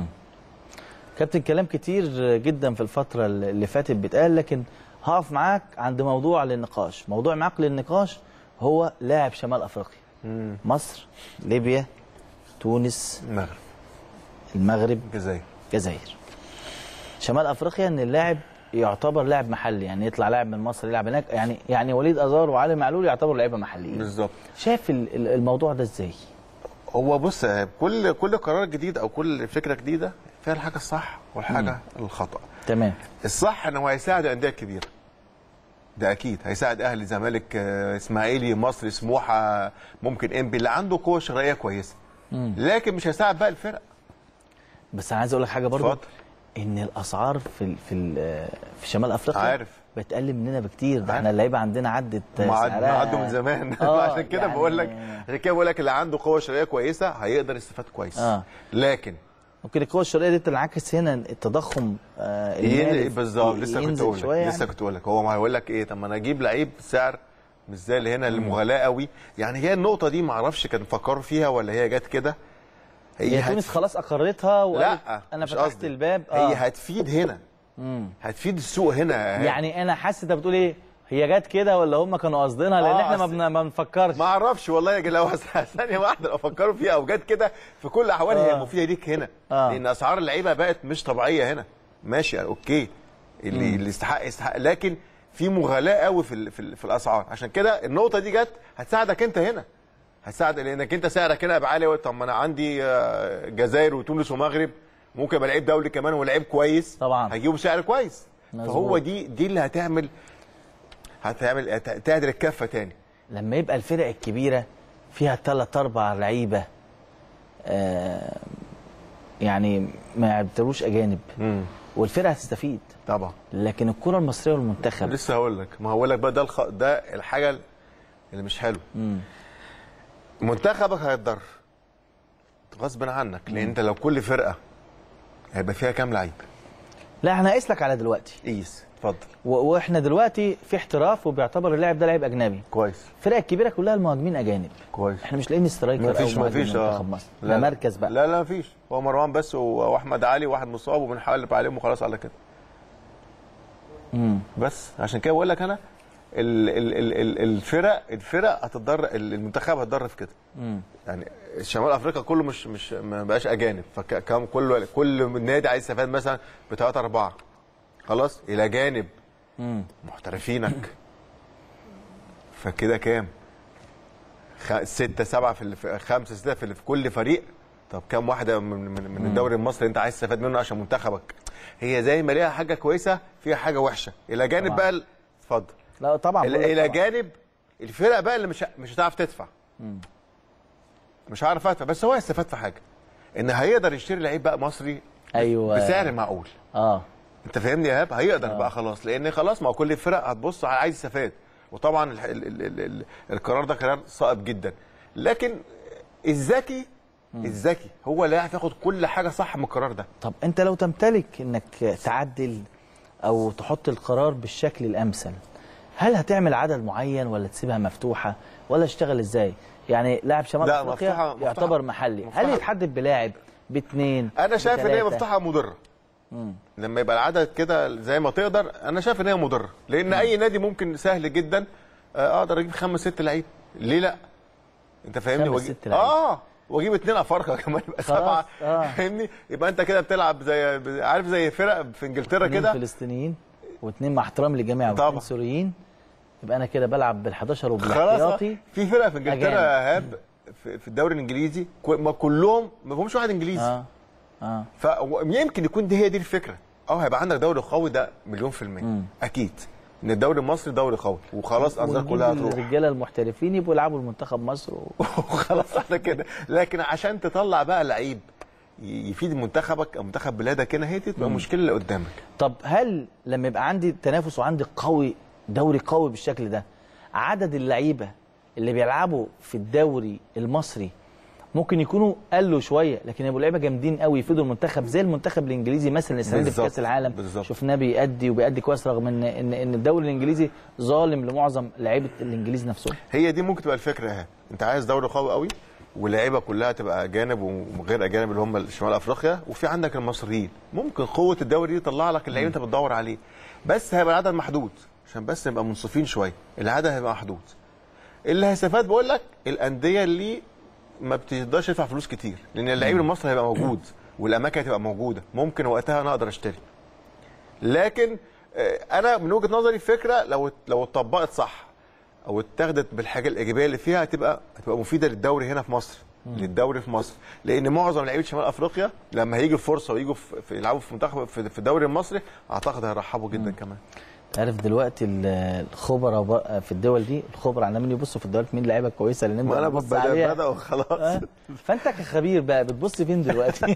كابتن كلام كتير جدا في الفترة اللي فاتت بيتقال لكن هقف معاك عند موضوع للنقاش موضوع معاك للنقاش هو لاعب شمال افريقيا مصر ليبيا تونس المغرب المغرب الجزائر الجزائر شمال افريقيا ان اللاعب يعتبر لاعب محلي يعني يطلع لاعب من مصر يلعب هناك يعني يعني وليد ازار وعلي معلول يعتبروا لعيبه محليين بالظبط شايف ال- ال- الموضوع ده ازاي هو بص يا إيهاب، كل كل قرار جديد او كل فكره جديده فيها الحاجه الصح والحاجه الخطا تمام الصح ان هو هيساعد الانديه الكبيره ده اكيد هيساعد اهلي زمالك آه، اسماعيلي مصر سموحه ممكن انبي اللي عنده قوه شرائيه كويسه لكن مش هيساعد بقى الفرق بس انا عايز اقول لك حاجه برضو اتفضل. ان الاسعار في ال- في ال- في شمال افريقيا عارف. بتقل مننا بكتير ده عارف. احنا اللعيبه عندنا عدت ما عد- ما سعرها- عدوا من زمان آه، عشان كده يعني- بقول لك عشان كده بقول لك اللي عنده قوه شرائيه كويسه هيقدر يستفاد كويس آه. لكن ممكن القوه الشرائيه دي تنعكس هنا التضخم آه ينزل المالي بالظبط لسه كنت ينزل اقول شويه لك لسه يعني. كنت اقول لك هو ما هيقول لك ايه طب ما انا اجيب لعيب سعر مش زي اللي هنا اللي مغالاه قوي يعني هي النقطه دي ما اعرفش كان فكروا فيها ولا هي جت كده هي هت- تونس خلاص اقرتها وقالت لا انا مش فتحت قصدي. الباب هي هتفيد هنا هتفيد السوق هنا يعني انا حاسس انت بتقول ايه هي جت كده ولا هم كانوا قاصدينها لان آه، احنا ما, أصل- بن- ما بنفكرش ما اعرفش والله يا جلاوه ثانيه واحده لو فكروا فيها او جت كده في كل الاحوال هي آه. مفيده ليك هنا آه. لان اسعار اللعيبه بقت مش طبيعيه هنا ماشي اوكي اللي اللي يستحق يستحق لكن في مغالاه قوي في ال- في, ال- في الاسعار عشان كده النقطه دي جت هتساعدك انت هنا هتساعد لانك انت سعرك هنا هيبقى عالي طب ما انا عندي آه، جزائر وتونس ومغرب ممكن يبقى لعيب دولي كمان ولعيب كويس طبعا. هيجيبوا سعر كويس مظبوط. فهو دي دي اللي هتعمل هتعمل هت- تعدل الكفه تاني لما يبقى الفرق الكبيره فيها ثلاث اربع لعيبه آه يعني ما يعتبروش اجانب والفرقه هتستفيد طبعا لكن الكره المصريه والمنتخب لسه هقول لك ما هقول لك بقى ده الخ... ده الحاجه اللي مش حلو منتخبك هيتضر غصب عنك لان انت لو كل فرقه هيبقى فيها كام لعيب لا احنا هقيس لك على دلوقتي قيس اتفضل و- واحنا دلوقتي في احتراف وبيعتبر اللاعب ده لاعب اجنبي كويس الفرق الكبيره كلها المهاجمين اجانب كويس احنا مش لاقيين سترايكر ما فيش او ما مهاجم فيش منتخب مصر ده مركز بقى لا لا ما فيش هو مروان بس و- واحمد علي واحد مصاب وبنحاول عليهم وخلاص على كده مم. بس عشان كده بقول لك انا ال ال ال ال الفرق الفرق هتتضر ال- المنتخب هتضر في كده مم. يعني شمال افريقيا كله مش مش ما بقاش اجانب فكم كل كل نادي عايز يستفاد مثلا بثلاثه اربعه خلاص الى جانب مم. محترفينك فكده كام؟ خ... ستة سبعة في اللي في خمسة ستة في, اللي في كل فريق طب كام واحدة من, من, من الدوري المصري انت عايز تستفاد منه عشان منتخبك هي زي ما ليها حاجة كويسة فيها حاجة وحشة إلى جانب طبعا. بقى ال- اتفضل لا طبعا إلى بقول لك إلى طبعاً. جانب الفرق بقى اللي مش ه- مش هتعرف تدفع مش هعرف ادفع بس هو هيستفاد في حاجة ان هيقدر يشتري لعيب بقى مصري ايوه بسعر معقول اه انت فاهمني يا ايهاب هيقدر بقى خلاص لان خلاص ما هو كل الفرق هتبص على عايز يستفاد وطبعا ال ال ال ال ال القرار ده قرار صائب جدا لكن الذكي الذكي هو اللي هيعرف ياخد كل حاجه صح من القرار ده طب انت لو تمتلك انك تعدل او تحط القرار بالشكل الامثل هل هتعمل عدد معين ولا تسيبها مفتوحه ولا اشتغل ازاي يعني لاعب شمال لا، افريقيا مفتوحة- مفتوحة- يعتبر محلي هل مفتوحة. يتحدد بلاعب باثنين انا شايف ان هي بتلاتة؟ مفتاحه مضره لما يبقى العدد كده زي ما تقدر انا شايف ان هي مضره لان اي نادي ممكن سهل جدا آه، اقدر اجيب خمس ست لعيب ليه لا انت فاهمني خمس وأجي- ست لعيبة. اه واجيب اثنين افارقه كمان يبقى خلاص، سبعه آه. فاهمني يبقى انت كده بتلعب زي عارف زي فرق في انجلترا اثنين كده فلسطينيين واثنين مع احترام للجميع طبعا. واثنين سوريين يبقى انا كده بلعب بال11 خلاص وبالاحتياطي في فرق في انجلترا أجانب. يا ايهاب في في الدوري الانجليزي كو- ما كلهم ما فيهمش واحد انجليزي اه اه فيمكن يكون دي هي دي الفكره اه هيبقى عندك دوري قوي ده مليون في المية اكيد ان الدوري المصري دوري قوي وخلاص الانظار ونجيب كلها هتروح الرجاله المحترفين يبقوا يلعبوا المنتخب مصر و... وخلاص احنا كده لكن عشان تطلع بقى لعيب ي- يفيد منتخبك او منتخب بلادك هنا هي دي تبقى المشكله اللي قدامك طب هل لما يبقى عندي تنافس وعندي قوي دوري قوي بالشكل ده عدد اللعيبه اللي بيلعبوا في الدوري المصري ممكن يكونوا قلوا شويه لكن يبقوا لعيبه جامدين قوي يفيدوا المنتخب زي المنتخب الانجليزي مثلا السنه دي في بالظبط، كاس العالم بالظبط. شفناه بيأدي وبيأدي كويس رغم ان ان ان الدوري الانجليزي ظالم لمعظم لعيبه الانجليز نفسهم هي دي ممكن تبقى الفكره اهي انت عايز دوري قوي قوي واللعيبه كلها تبقى اجانب وغير اجانب اللي هم شمال افريقيا وفي عندك المصريين ممكن قوه الدوري دي تطلع لك اللعيب انت بتدور عليه بس هيبقى العدد محدود عشان بس نبقى منصفين شويه العدد هيبقى محدود اللي هيستفاد بقول لك الانديه اللي ما بتقدرش تدفع فلوس كتير لان اللعيب المصري هيبقى موجود والاماكن هتبقى موجوده ممكن وقتها انا اقدر اشتري لكن آه، انا من وجهه نظري الفكره لو لو اتطبقت صح او اتاخدت بالحاجه الايجابيه اللي فيها هتبقى هتبقى مفيده للدوري هنا في مصر للدوري في مصر لان معظم لعيبه شمال افريقيا لما هيجي الفرصه ويجوا في في- يلعبوا في منتخب في في الدوري المصري اعتقد هيرحبوا جدا كمان عارف دلوقتي ال- الخبراء بقى في الدول دي الخبراء عمالين يبصوا في الدوريات مين اللعيبه الكويسه اللي نبدا ما انا نبص ببدا عليها بدا وخلاص آه. فانت كخبير بقى بتبص فين دلوقتي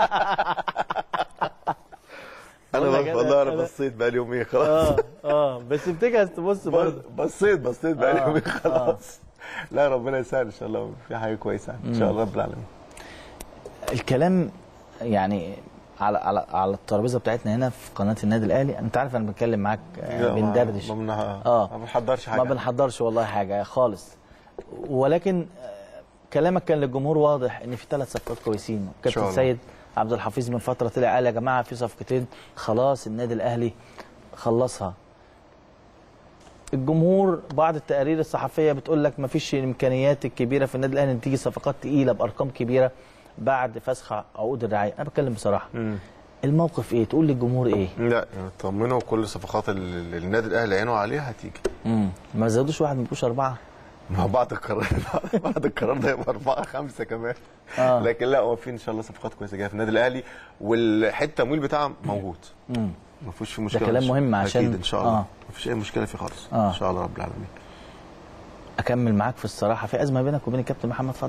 انا والله بقى- كده والله انا أنا- بصيت بقى لي يومين خلاص اه اه بس بتجهز تبص برضه بصيت بصيت بقى لي آه، يومين خلاص لا ربنا يسهل ان شاء الله في حاجه كويسه ان شاء الله رب العالمين الكلام يعني على على على الترابيزه بتاعتنا هنا في قناه النادي الاهلي انت عارف انا بتكلم معاك آه، لا، ما- بندردش ما بنها- آه. ما بنحضرش حاجه ما بنحضرش والله حاجه خالص ولكن آه، كلامك كان للجمهور واضح ان في ثلاث صفقات كويسين شاء كابتن الله. سيد عبد الحفيظ من فتره طلع قال يا جماعه في صفقتين خلاص النادي الاهلي خلصها الجمهور بعض التقارير الصحفيه بتقول لك ما فيش الامكانيات الكبيره في النادي الاهلي ان تيجي صفقات تقيله بارقام كبيره بعد فسخ عقود الرعايه انا بتكلم بصراحه مم. الموقف ايه تقول للجمهور ايه لا يعني طمنوا كل الصفقات اللي النادي الاهلي عينه عليها هتيجي امم ما زودوش واحد ما يبقوش اربعه مع بعض القرار بعد القرار ده يبقى اربعه خمسه كمان آه. لكن لا هو في ان شاء الله صفقات كويسه جايه في النادي الاهلي والحته التمويل بتاعها موجود امم ما فيش فيه مشكله كلام إن- مهم عشان- اكيد ان شاء الله آه. ما فيش اي مشكله فيه خالص آه. ان شاء الله رب العالمين اكمل معاك في الصراحه في ازمه بينك وبين الكابتن محمد فضل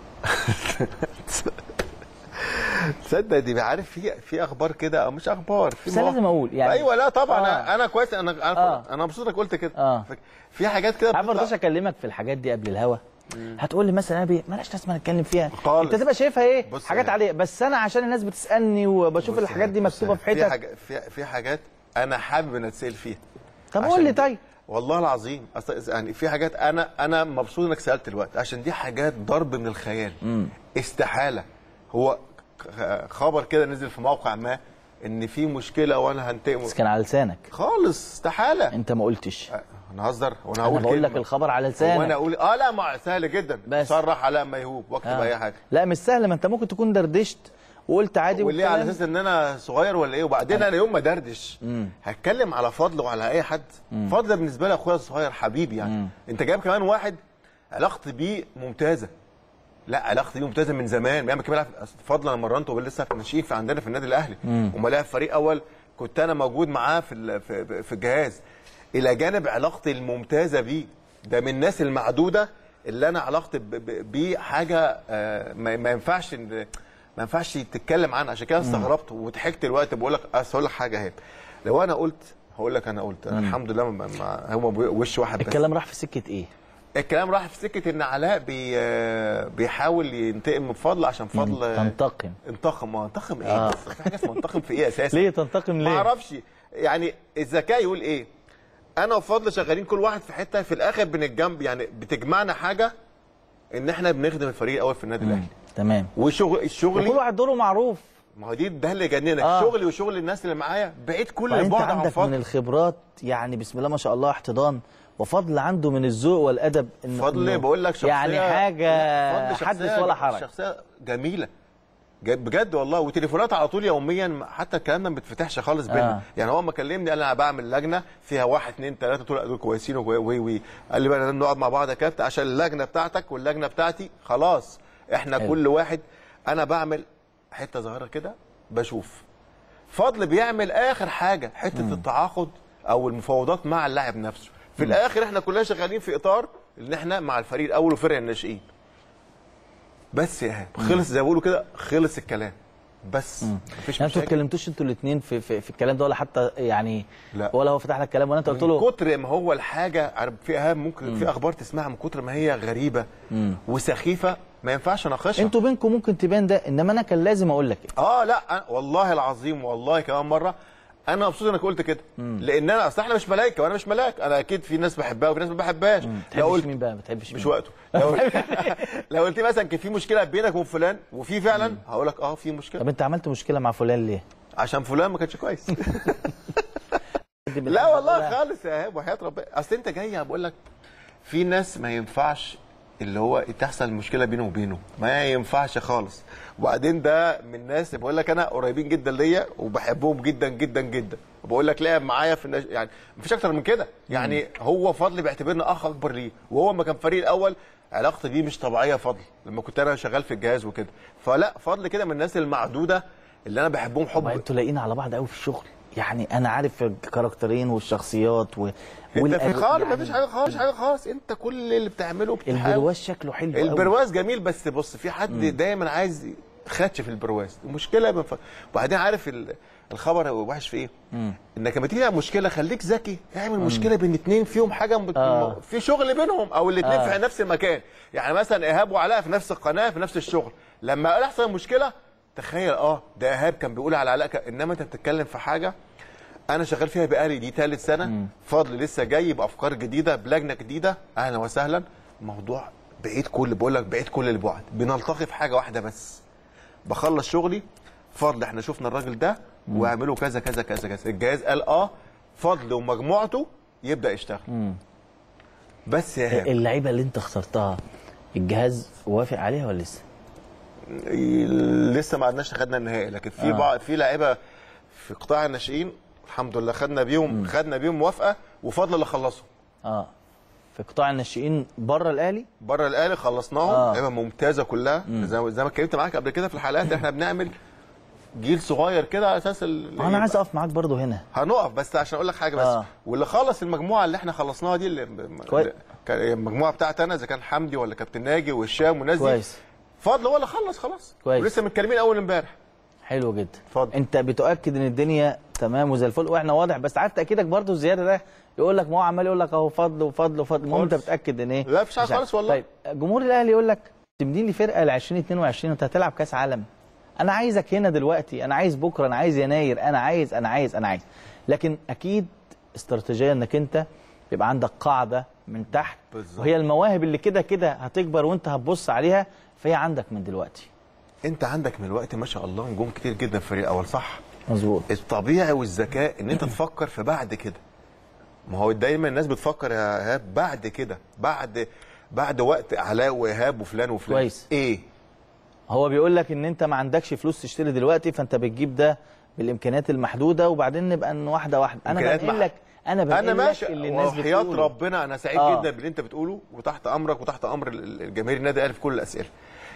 تصدق دي عارف في في اخبار كده او مش اخبار في بس أنا مواقف- لازم أقول يعني- ايوه لا طبعا آه. انا انا كويس انا انا, آه. أنا مبسوط انك قلت كده آه. في حاجات كده عارف ما بتطلع- رضاش اكلمك في الحاجات دي قبل الهوا هتقول لي مثلا يا ابي مالهاش لازمه نتكلم فيها خالص. انت تبقى شايفها ايه بص حاجات يا- عاديه بس انا عشان الناس بتسالني وبشوف بص الحاجات دي بص مكتوبه في في حتت حاجات في, في حاجات انا حابب ان اتسال فيها طب عشان قول لي دي- طيب والله العظيم اصل يعني في حاجات انا انا مبسوط انك سالت دلوقتي عشان دي حاجات ضرب من الخيال استحاله هو خ- خبر كده نزل في موقع ما ان في مشكله وانا هنتقم بس كان على لسانك خالص استحاله انت ما قلتش انا هزر وانا انا هقول بقول لك كلمة. الخبر على وانا لسانك اقول اه لا ما سهل جدا بس. صرح علاء ميهوب واكتب آه. اي حاجه لا مش سهل ما انت ممكن تكون دردشت وقلت عادي وليه على والكلام- اساس ان انا صغير ولا ايه وبعدين انا يوم ما دردش مم. هتكلم على فضل وعلى اي حد فضل ده بالنسبه لي اخويا الصغير حبيبي يعني مم. انت جايب كمان واحد علاقتي بيه ممتازه لا علاقتي بيه ممتازه من زمان من ايام كمان فضل انا مرنته وهو لسه في الناشئين في عندنا في النادي الاهلي وما لعب فريق اول كنت انا موجود معاه في ال- في, في الجهاز الى جانب علاقتي الممتازه بيه ده من الناس المعدوده اللي انا علاقتي ب- ب- بيه حاجه آه، ما ما ينفعش إن- ما ينفعش تتكلم عنها عشان كده استغربت وضحكت الوقت بقول لك اصل اقول لك حاجه اهي لو انا قلت هقول لك انا قلت أنا الحمد لله ما ما- هو وش واحد بس الكلام راح في سكه ايه الكلام راح في سكه ان علاء بي آه، بيحاول ينتقم من فضل عشان فضل آه، تنتقم انتقم ما انتقم ايه آه. بس في حاجه اسمها انتقم في ايه اساسا ليه تنتقم ما ليه اعرفش يعني الذكاء يقول ايه انا وفضل شغالين كل واحد في حته في الاخر بنتجنب يعني بتجمعنا حاجه ان احنا بنخدم الفريق الاول في النادي الاهلي تمام وشغل وكل الشغلي واحد دوره معروف ما هو دي ده اللي جننا آه. شغلي وشغل الناس اللي معايا بعيد كل فانت البعد عن عندك من فضل الخبرات يعني بسم الله ما شاء الله احتضان وفضل عنده من الذوق والادب إنه فضل إنه بقول لك شخصيه يعني حاجه لا، فضل حدث شخصية- ولا حرج شخصيه جميله ج- بجد والله وتليفونات على طول يوميا حتى الكلام ده ما بيتفتحش خالص بينا آه. آه. يعني هو ما كلمني قال انا بعمل لجنه فيها واحد اثنين ثلاثه دول دول كويسين وي وي وي قال لي بقى لازم نقعد مع بعض يا كابتن عشان اللجنه بتاعتك واللجنه بتاعتي خلاص احنا حلو. كل واحد انا بعمل حته صغيره كده بشوف فضل بيعمل اخر حاجه حته مم. التعاقد او المفاوضات مع اللاعب نفسه في مم. الاخر احنا كلنا شغالين في اطار ان احنا مع الفريق الاول وفرق الناشئين بس يا ايهاب خلص زي ما بيقولوا كده خلص الكلام بس مفيش يعني انتوا ما مشاكل اتكلمتوش انتوا الاثنين في, في, في الكلام ده ولا حتى يعني لا. ولا هو فتح لك كلام ولا انت قلت من له كتر ما هو الحاجه عارف في ايهاب ممكن في اخبار تسمعها من كتر ما هي غريبه وسخيفه ما ينفعش اناقشها انتوا بينكم ممكن تبان ده انما انا كان لازم اقول لك اه لا أنا والله العظيم والله كمان مره انا مبسوط انك قلت كده لان انا اصل احنا مش ملائكه وانا مش ملاك انا اكيد في ناس بحبها وفي ناس ما بحبهاش ما لو بتحبش قلت مين بقى ما بتحبش مش مين وقته لو, لو قلت مثلا كان في مشكله بينك وبين فلان وفي فعلا هقول لك اه في مشكله طب انت عملت مشكله مع فلان ليه عشان فلان ما كانش كويس لا والله خالص يا ايهاب وحياه ربنا اصل انت جاي بقول لك في ناس ما ينفعش اللي هو تحصل مشكله بينه وبينه ما ينفعش خالص وبعدين ده من الناس بقول لك انا قريبين جدا ليا وبحبهم جدا جدا جدا وبقول لك لعب معايا في النش... يعني مفيش اكتر من كده يعني هو فضل بيعتبرني اخ اكبر ليه وهو ما كان فريق الاول علاقتي بيه مش طبيعيه فضل لما كنت انا شغال في الجهاز وكده فلا فضل كده من الناس المعدوده اللي انا بحبهم ما حب انتوا لاقيين على بعض قوي في الشغل يعني انا عارف الكاركترين والشخصيات و... انت في خالص يعني مفيش حاجه خالص حاجه خالص انت كل اللي بتعمله بتحاول البرواز شكله حلو قوي. البرواز جميل بس بص في حد دايما عايز خدش في البرواز المشكله بف... وبعدين عارف ال... الخبر وحش في ايه؟ انك لما تيجي تعمل مشكله خليك ذكي اعمل مشكله بين اتنين فيهم حاجه م... آه. في شغل بينهم او الاتنين آه. في نفس المكان يعني مثلا ايهاب وعلاء في نفس القناه في نفس الشغل لما يحصل مشكله تخيل اه ده ايهاب كان بيقول على علاء ك... انما انت بتتكلم في حاجه انا شغال فيها بقالي دي ثالث سنه فضل لسه جاي بافكار جديده بلجنه جديده اهلا وسهلا موضوع بعيد كل بقول لك بعيد كل البعد بنلتقي في حاجه واحده بس بخلص شغلي فضل احنا شفنا الراجل ده واعملوا كذا كذا كذا كذا الجهاز قال اه فضل ومجموعته يبدا يشتغل بس يا ايهاب اللعيبه اللي انت اخترتها الجهاز وافق عليها ولا لسه؟ لسه ما عدناش خدنا النهائي لكن في آه. بعض في لعيبه في قطاع الناشئين الحمد لله خدنا بيهم خدنا بيهم موافقه وفضل اللي خلصهم اه في قطاع الناشئين بره الاهلي بره الاهلي خلصناهم آه. لعيبه ممتازه كلها زي ما- زي ما اتكلمت معاك قبل كده في الحلقات احنا بنعمل جيل صغير كده على اساس ال- انا عايز اقف معاك برضو هنا هنقف بس عشان اقول لك حاجه بس آه. آه. واللي خلص المجموعه اللي احنا خلصناها دي اللي كويس. كان- المجموعه بتاعتي انا اذا كان حمدي ولا كابتن ناجي وهشام والناس دي كويس فضل هو اللي خلص خلاص كويس. ولسه متكلمين اول امبارح حلو جدا اتفضل. انت بتؤكد ان الدنيا تمام وزي الفل واحنا واضح بس عارف تاكيدك برضو الزياده ده يقول لك ما هو عمال يقول لك اهو فضل وفضل وفضل المهم انت خالص. بتاكد ان ايه لا، مفيش حاجة مش عارف. خالص والله. طيب جمهور الاهلي يقول لك تبني لي فرقه ل 2022 وانت هتلعب كاس عالم انا عايزك هنا دلوقتي انا عايز بكره انا عايز يناير انا عايز انا عايز انا عايز لكن اكيد استراتيجيه انك انت يبقى عندك قاعده من تحت بالظبط. وهي المواهب اللي كده كده هتكبر وانت هتبص عليها فهي عندك من دلوقتي انت عندك من الوقت ما شاء الله نجوم كتير جدا في فريق اول صح مظبوط الطبيعي والذكاء ان انت تفكر في بعد كده ما هو دايما الناس بتفكر يا ايهاب بعد كده بعد بعد وقت علاء وايهاب وفلان وفلان كويس. ايه هو بيقول لك ان انت ما عندكش فلوس تشتري دلوقتي فانت بتجيب ده بالامكانيات المحدوده وبعدين نبقى ن- واحده واحده انا إمكانيات بنقل مح- لك انا انا بنقل ماشي لك اللي الناس وحياة بتقوله ربنا انا سعيد آه. جدا باللي انت بتقوله وتحت امرك وتحت امر ال- الجماهير النادي الاهلي في كل الاسئله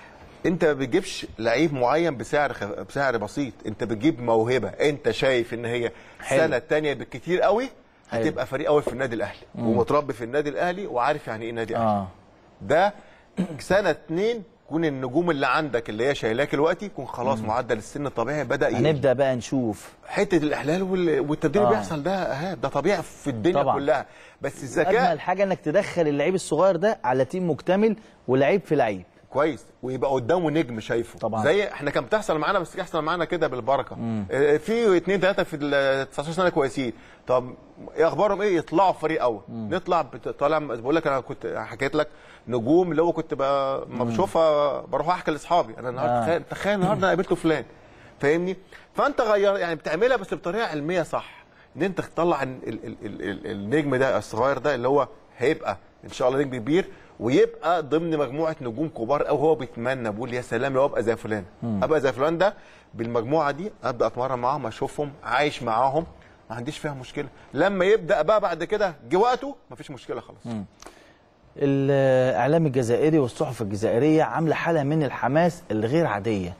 انت ما بتجيبش لعيب معين بسعر خ... بسعر بسيط انت بتجيب موهبه انت شايف ان هي حلو. السنه الثانيه بالكتير قوي حلو. هتبقى فريق قوي في النادي الاهلي ومتربي في النادي الاهلي وعارف يعني ايه نادي اهلي اه ده سنه اتنين يكون النجوم اللي عندك اللي هي شايلاك دلوقتي يكون خلاص معدل السن الطبيعي بدا يقل. هنبدا بقى نشوف حته الاحلال وال- والتبديل آه. اللي بيحصل ده اهاب ده طبيعي في الدنيا طبعاً. كلها بس الذكاء اجمل حاجه انك تدخل اللعيب الصغير ده على تيم مكتمل ولعيب في لعيب كويس ويبقى قدامه نجم شايفه طبعاً. زي احنا كان بتحصل معانا بس بتحصل معانا كده بالبركه اه، في اثنين ثلاثه في ال 19 سنه كويسين طب ايه اخبارهم ايه يطلعوا في فريق اول نطلع بت- طالع بقول لك انا كنت حكيت لك نجوم اللي هو كنت ب- ما بشوفها بروح احكي لاصحابي انا النهارده آه. تخيل تخيل النهارده أنا قابلته فلان فاهمني فانت غير يعني بتعملها بس بطريقه علميه صح ان انت تطلع ال ال ال ال ال النجم ده الصغير ده اللي هو هيبقى ان شاء الله نجم كبير ويبقى ضمن مجموعه نجوم كبار او هو بيتمنى بيقول يا سلام لو ابقى زي فلان ابقى زي فلان ده بالمجموعه دي ابدا اتمرن معاهم اشوفهم عايش معاهم ما عنديش فيها مشكله لما يبدا بقى بعد كده جه وقته مفيش مشكله خلاص الاعلام الجزائري والصحف الجزائريه عامله حاله من الحماس الغير عاديه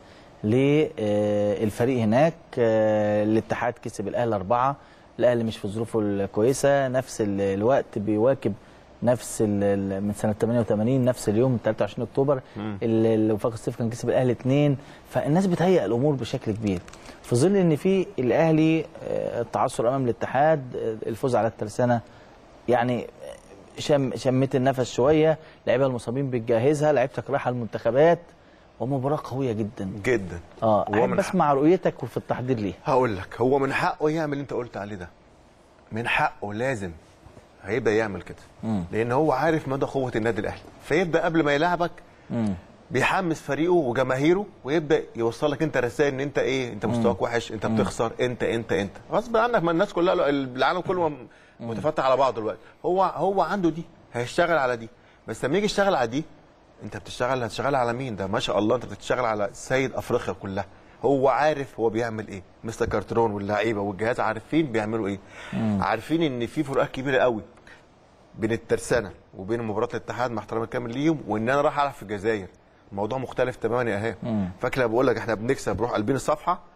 للفريق هناك آه، الاتحاد كسب الاهلي اربعه الاهلي مش في ظروفه الكويسه نفس ال- الوقت بيواكب نفس ال- ال- من سنه 88 نفس اليوم 23 اكتوبر ال- ال- وفاق الصيف كان كسب الاهلي اثنين فالناس بتهيئ الامور بشكل كبير في ظل ان في الاهلي آه، التعثر امام الاتحاد آه، الفوز على الترسانه يعني شم شميت النفس شويه لعيبه المصابين بتجهزها لعيبتك رايحه المنتخبات ومباراه قويه جدا جدا اه وهو احب من اسمع رؤيتك وفي التحضير ليها هقول لك هو من حقه يعمل اللي انت قلت عليه ده من حقه لازم هيبدا يعمل كده مم. لان هو عارف مدى قوه النادي الاهلي فيبدا قبل ما يلعبك مم. بيحمس فريقه وجماهيره ويبدا يوصل لك انت رسائل ان انت ايه انت مستواك وحش انت بتخسر انت انت انت غصب عنك ما الناس كلها العالم كله م- متفتح على بعضه دلوقتي هو هو عنده دي هيشتغل على دي بس لما يجي يشتغل على دي انت بتشتغل هتشتغل على مين ده ما شاء الله انت بتشتغل على سيد افريقيا كلها هو عارف هو بيعمل ايه مستر كارترون واللعيبه والجهاز عارفين بيعملوا ايه عارفين ان في فروقات كبيره قوي بين الترسانه وبين مباراه الاتحاد مع احترامي الكامل ليهم وان انا رايح العب في الجزائر الموضوع مختلف تماما يا ايهاب فاكر بقول لك احنا بنكسب روح قلبين الصفحه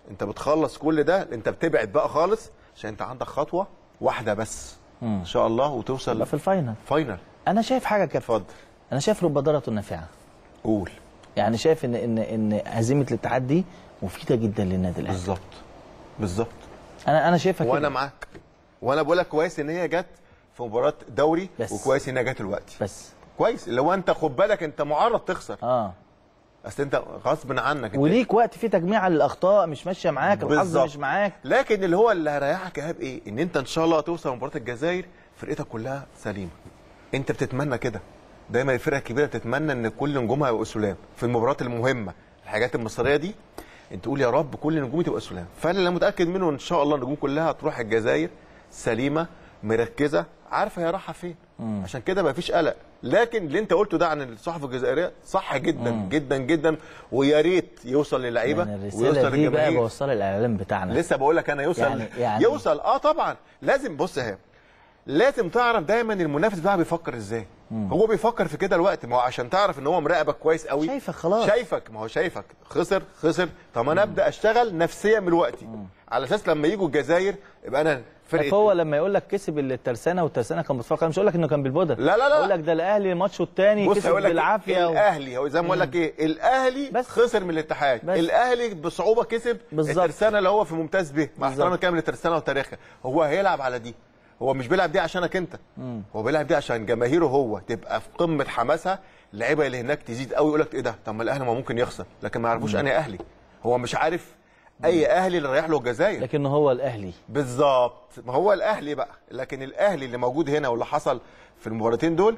انت بتخلص كل ده انت بتبعد بقى خالص عشان انت عندك خطوه واحده بس ان شاء الله وتوصل يبقى في الفاينل فاينل انا شايف حاجه كابتن اتفضل انا شايف رب ضاره نافعه قول يعني شايف ان ان ان هزيمه الاتحاد دي مفيده جدا للنادي الاهلي بالظبط بالظبط انا انا شايفها كده وانا معاك وانا بقول لك كويس ان هي جت في مباراه دوري بس. وكويس ان هي جت دلوقتي بس كويس اللي هو انت خد بالك انت معرض تخسر اه اصل انت غصب عنك انت وليك وقت فيه تجميع للاخطاء مش ماشيه معاك الحظ بالظبط. مش معاك لكن اللي هو اللي هيريحك يا ايهاب ايه ان انت ان شاء الله هتوصل مباراه الجزائر فرقتك كلها سليمه انت بتتمنى كده دايما الفرقه الكبيره بتتمنى ان كل نجومها يبقوا سلام في المباريات المهمه الحاجات المصريه دي انت تقول يا رب كل نجومي تبقى سلام فانا اللي متاكد منه ان شاء الله النجوم كلها هتروح الجزائر سليمه مركزه عارفه هي رايحه فين عشان كده مفيش قلق لكن اللي انت قلته ده عن الصحف الجزائريه صح جدا مم. جدا جدا ويا ريت يوصل للعيبه يعني الرساله دي بقى بوصلها للاعلام بتاعنا لسه بقول لك انا يوصل يعني- يعني- يوصل اه طبعا لازم بص اهي لازم تعرف دايما المنافس بتاعك بيفكر ازاي هو بيفكر في كده الوقت ما هو عشان تعرف ان هو مراقبك كويس قوي شايفك خلاص. شايفك ما هو شايفك خسر خسر طب انا ابدا اشتغل نفسيا من دلوقتي على اساس لما يجوا الجزائر يبقى انا فرقه فهو لما يقول لك كسب الترسانه والترسانه كان بيتفرج مش هقول لك انه كان بالبودر لا، لا، لا. اقول لك ده الاهلي ماتشه الثاني بص كسب هقول لك بالعافيه و... الاهلي هو زي ما بقول لك ايه الاهلي بس. خسر من الاتحاد بس. الاهلي بصعوبه كسب بالظبط. الترسانه اللي هو في ممتاز به مع بالظبط. احترامي كامل للترسانه وتاريخها هو هيلعب على دي هو مش بيلعب دي عشانك انت هو بيلعب دي عشان جماهيره هو تبقى في قمه حماسها اللعيبه اللي هناك تزيد قوي يقول لك ايه ده طب ما الاهلي ما ممكن يخسر لكن ما يعرفوش انا اهلي هو مش عارف اي اهلي اللي رايح له الجزائر لكن هو الاهلي بالظبط ما هو الاهلي بقى لكن الاهلي اللي موجود هنا واللي حصل في المباراتين دول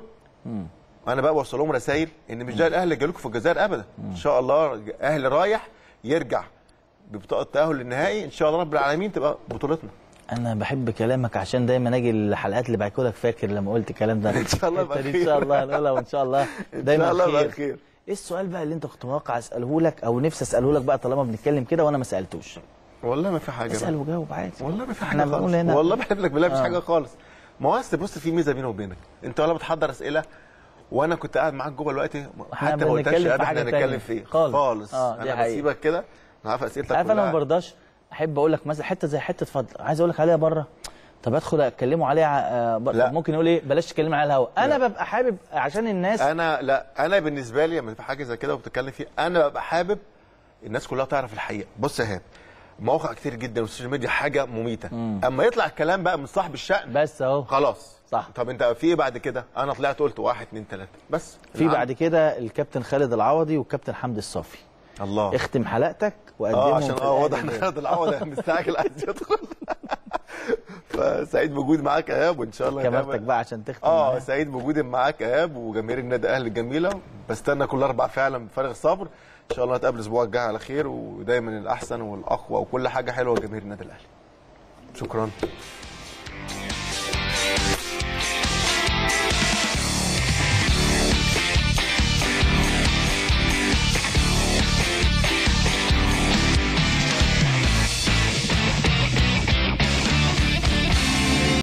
انا بقى بوصل لهم رسائل ان مش ده الاهلي اللي جالكم في الجزائر ابدا ان شاء الله اهلي رايح يرجع ببطاقه تاهل للنهائي ان شاء الله رب العالمين تبقى بطولتنا انا بحب كلامك عشان دايما اجي الحلقات اللي بعد كده فاكر لما قلت الكلام ده إن شاء الله الحتة يبقى دي ان شاء خير. الله هنقولها وان شاء الله دايما ان شاء الله خير. يبقى خير ايه السؤال بقى اللي انت كنت متوقع اساله لك او نفسي اساله لك بقى طالما بنتكلم كده وانا ما سالتوش والله ما في حاجه اسال بقى. وجاوب عادي والله ما في احنا حاجه بنقول خالص هنا والله بحب لك بالله مفيش آه. حاجه خالص ما هو أصل بص في ميزه بيني وبينك انت ولا بتحضر اسئله وانا كنت قاعد معاك جوه دلوقتي إحنا حتى ما قلتلكش بنتكلم في احنا حاجة هنتكلم تانية. في ايه خالص. خالص آه، دي انا حقيقة. بسيبك كده انا عارف اسئلتك عارف انا ما كلها. برضاش احب اقول لك مثلا حته زي حته فضل عايز اقول لك عليها بره طب ادخل اكلمه عليها آه، بره. لا. طب ممكن يقول ايه بلاش تكلمني على الهوا انا ببقى حابب عشان الناس انا لا انا بالنسبه لي لما في حاجه زي كده وبتتكلم فيه انا ببقى حابب الناس كلها تعرف الحقيقه بص يا هاب مواقع كتير جدا والسوشيال ميديا حاجه مميته اما يطلع الكلام بقى من صاحب الشأن بس اهو خلاص صح. طب انت في ايه بعد كده انا طلعت قلت واحد اتنين تلاته بس في بعد كده الكابتن خالد العوضي والكابتن حمدي الصافي الله اختم حلقتك وقدمهم اه عشان في اه واضح ان الأهلي. خالد العوض مستعجل عايز يدخل فسعيد بوجود معاك يا ايهاب وان شاء الله كاميرتك نتقابل. بقى عشان تختم اه معايا. سعيد بوجودي معاك يا ايهاب وجماهير النادي الاهلي الجميله بستنى كل اربع فعلا بفارغ الصبر ان شاء الله نتقابل الاسبوع الجاي على خير ودايما الاحسن والاقوى وكل حاجه حلوه لجماهير النادي الاهلي شكرا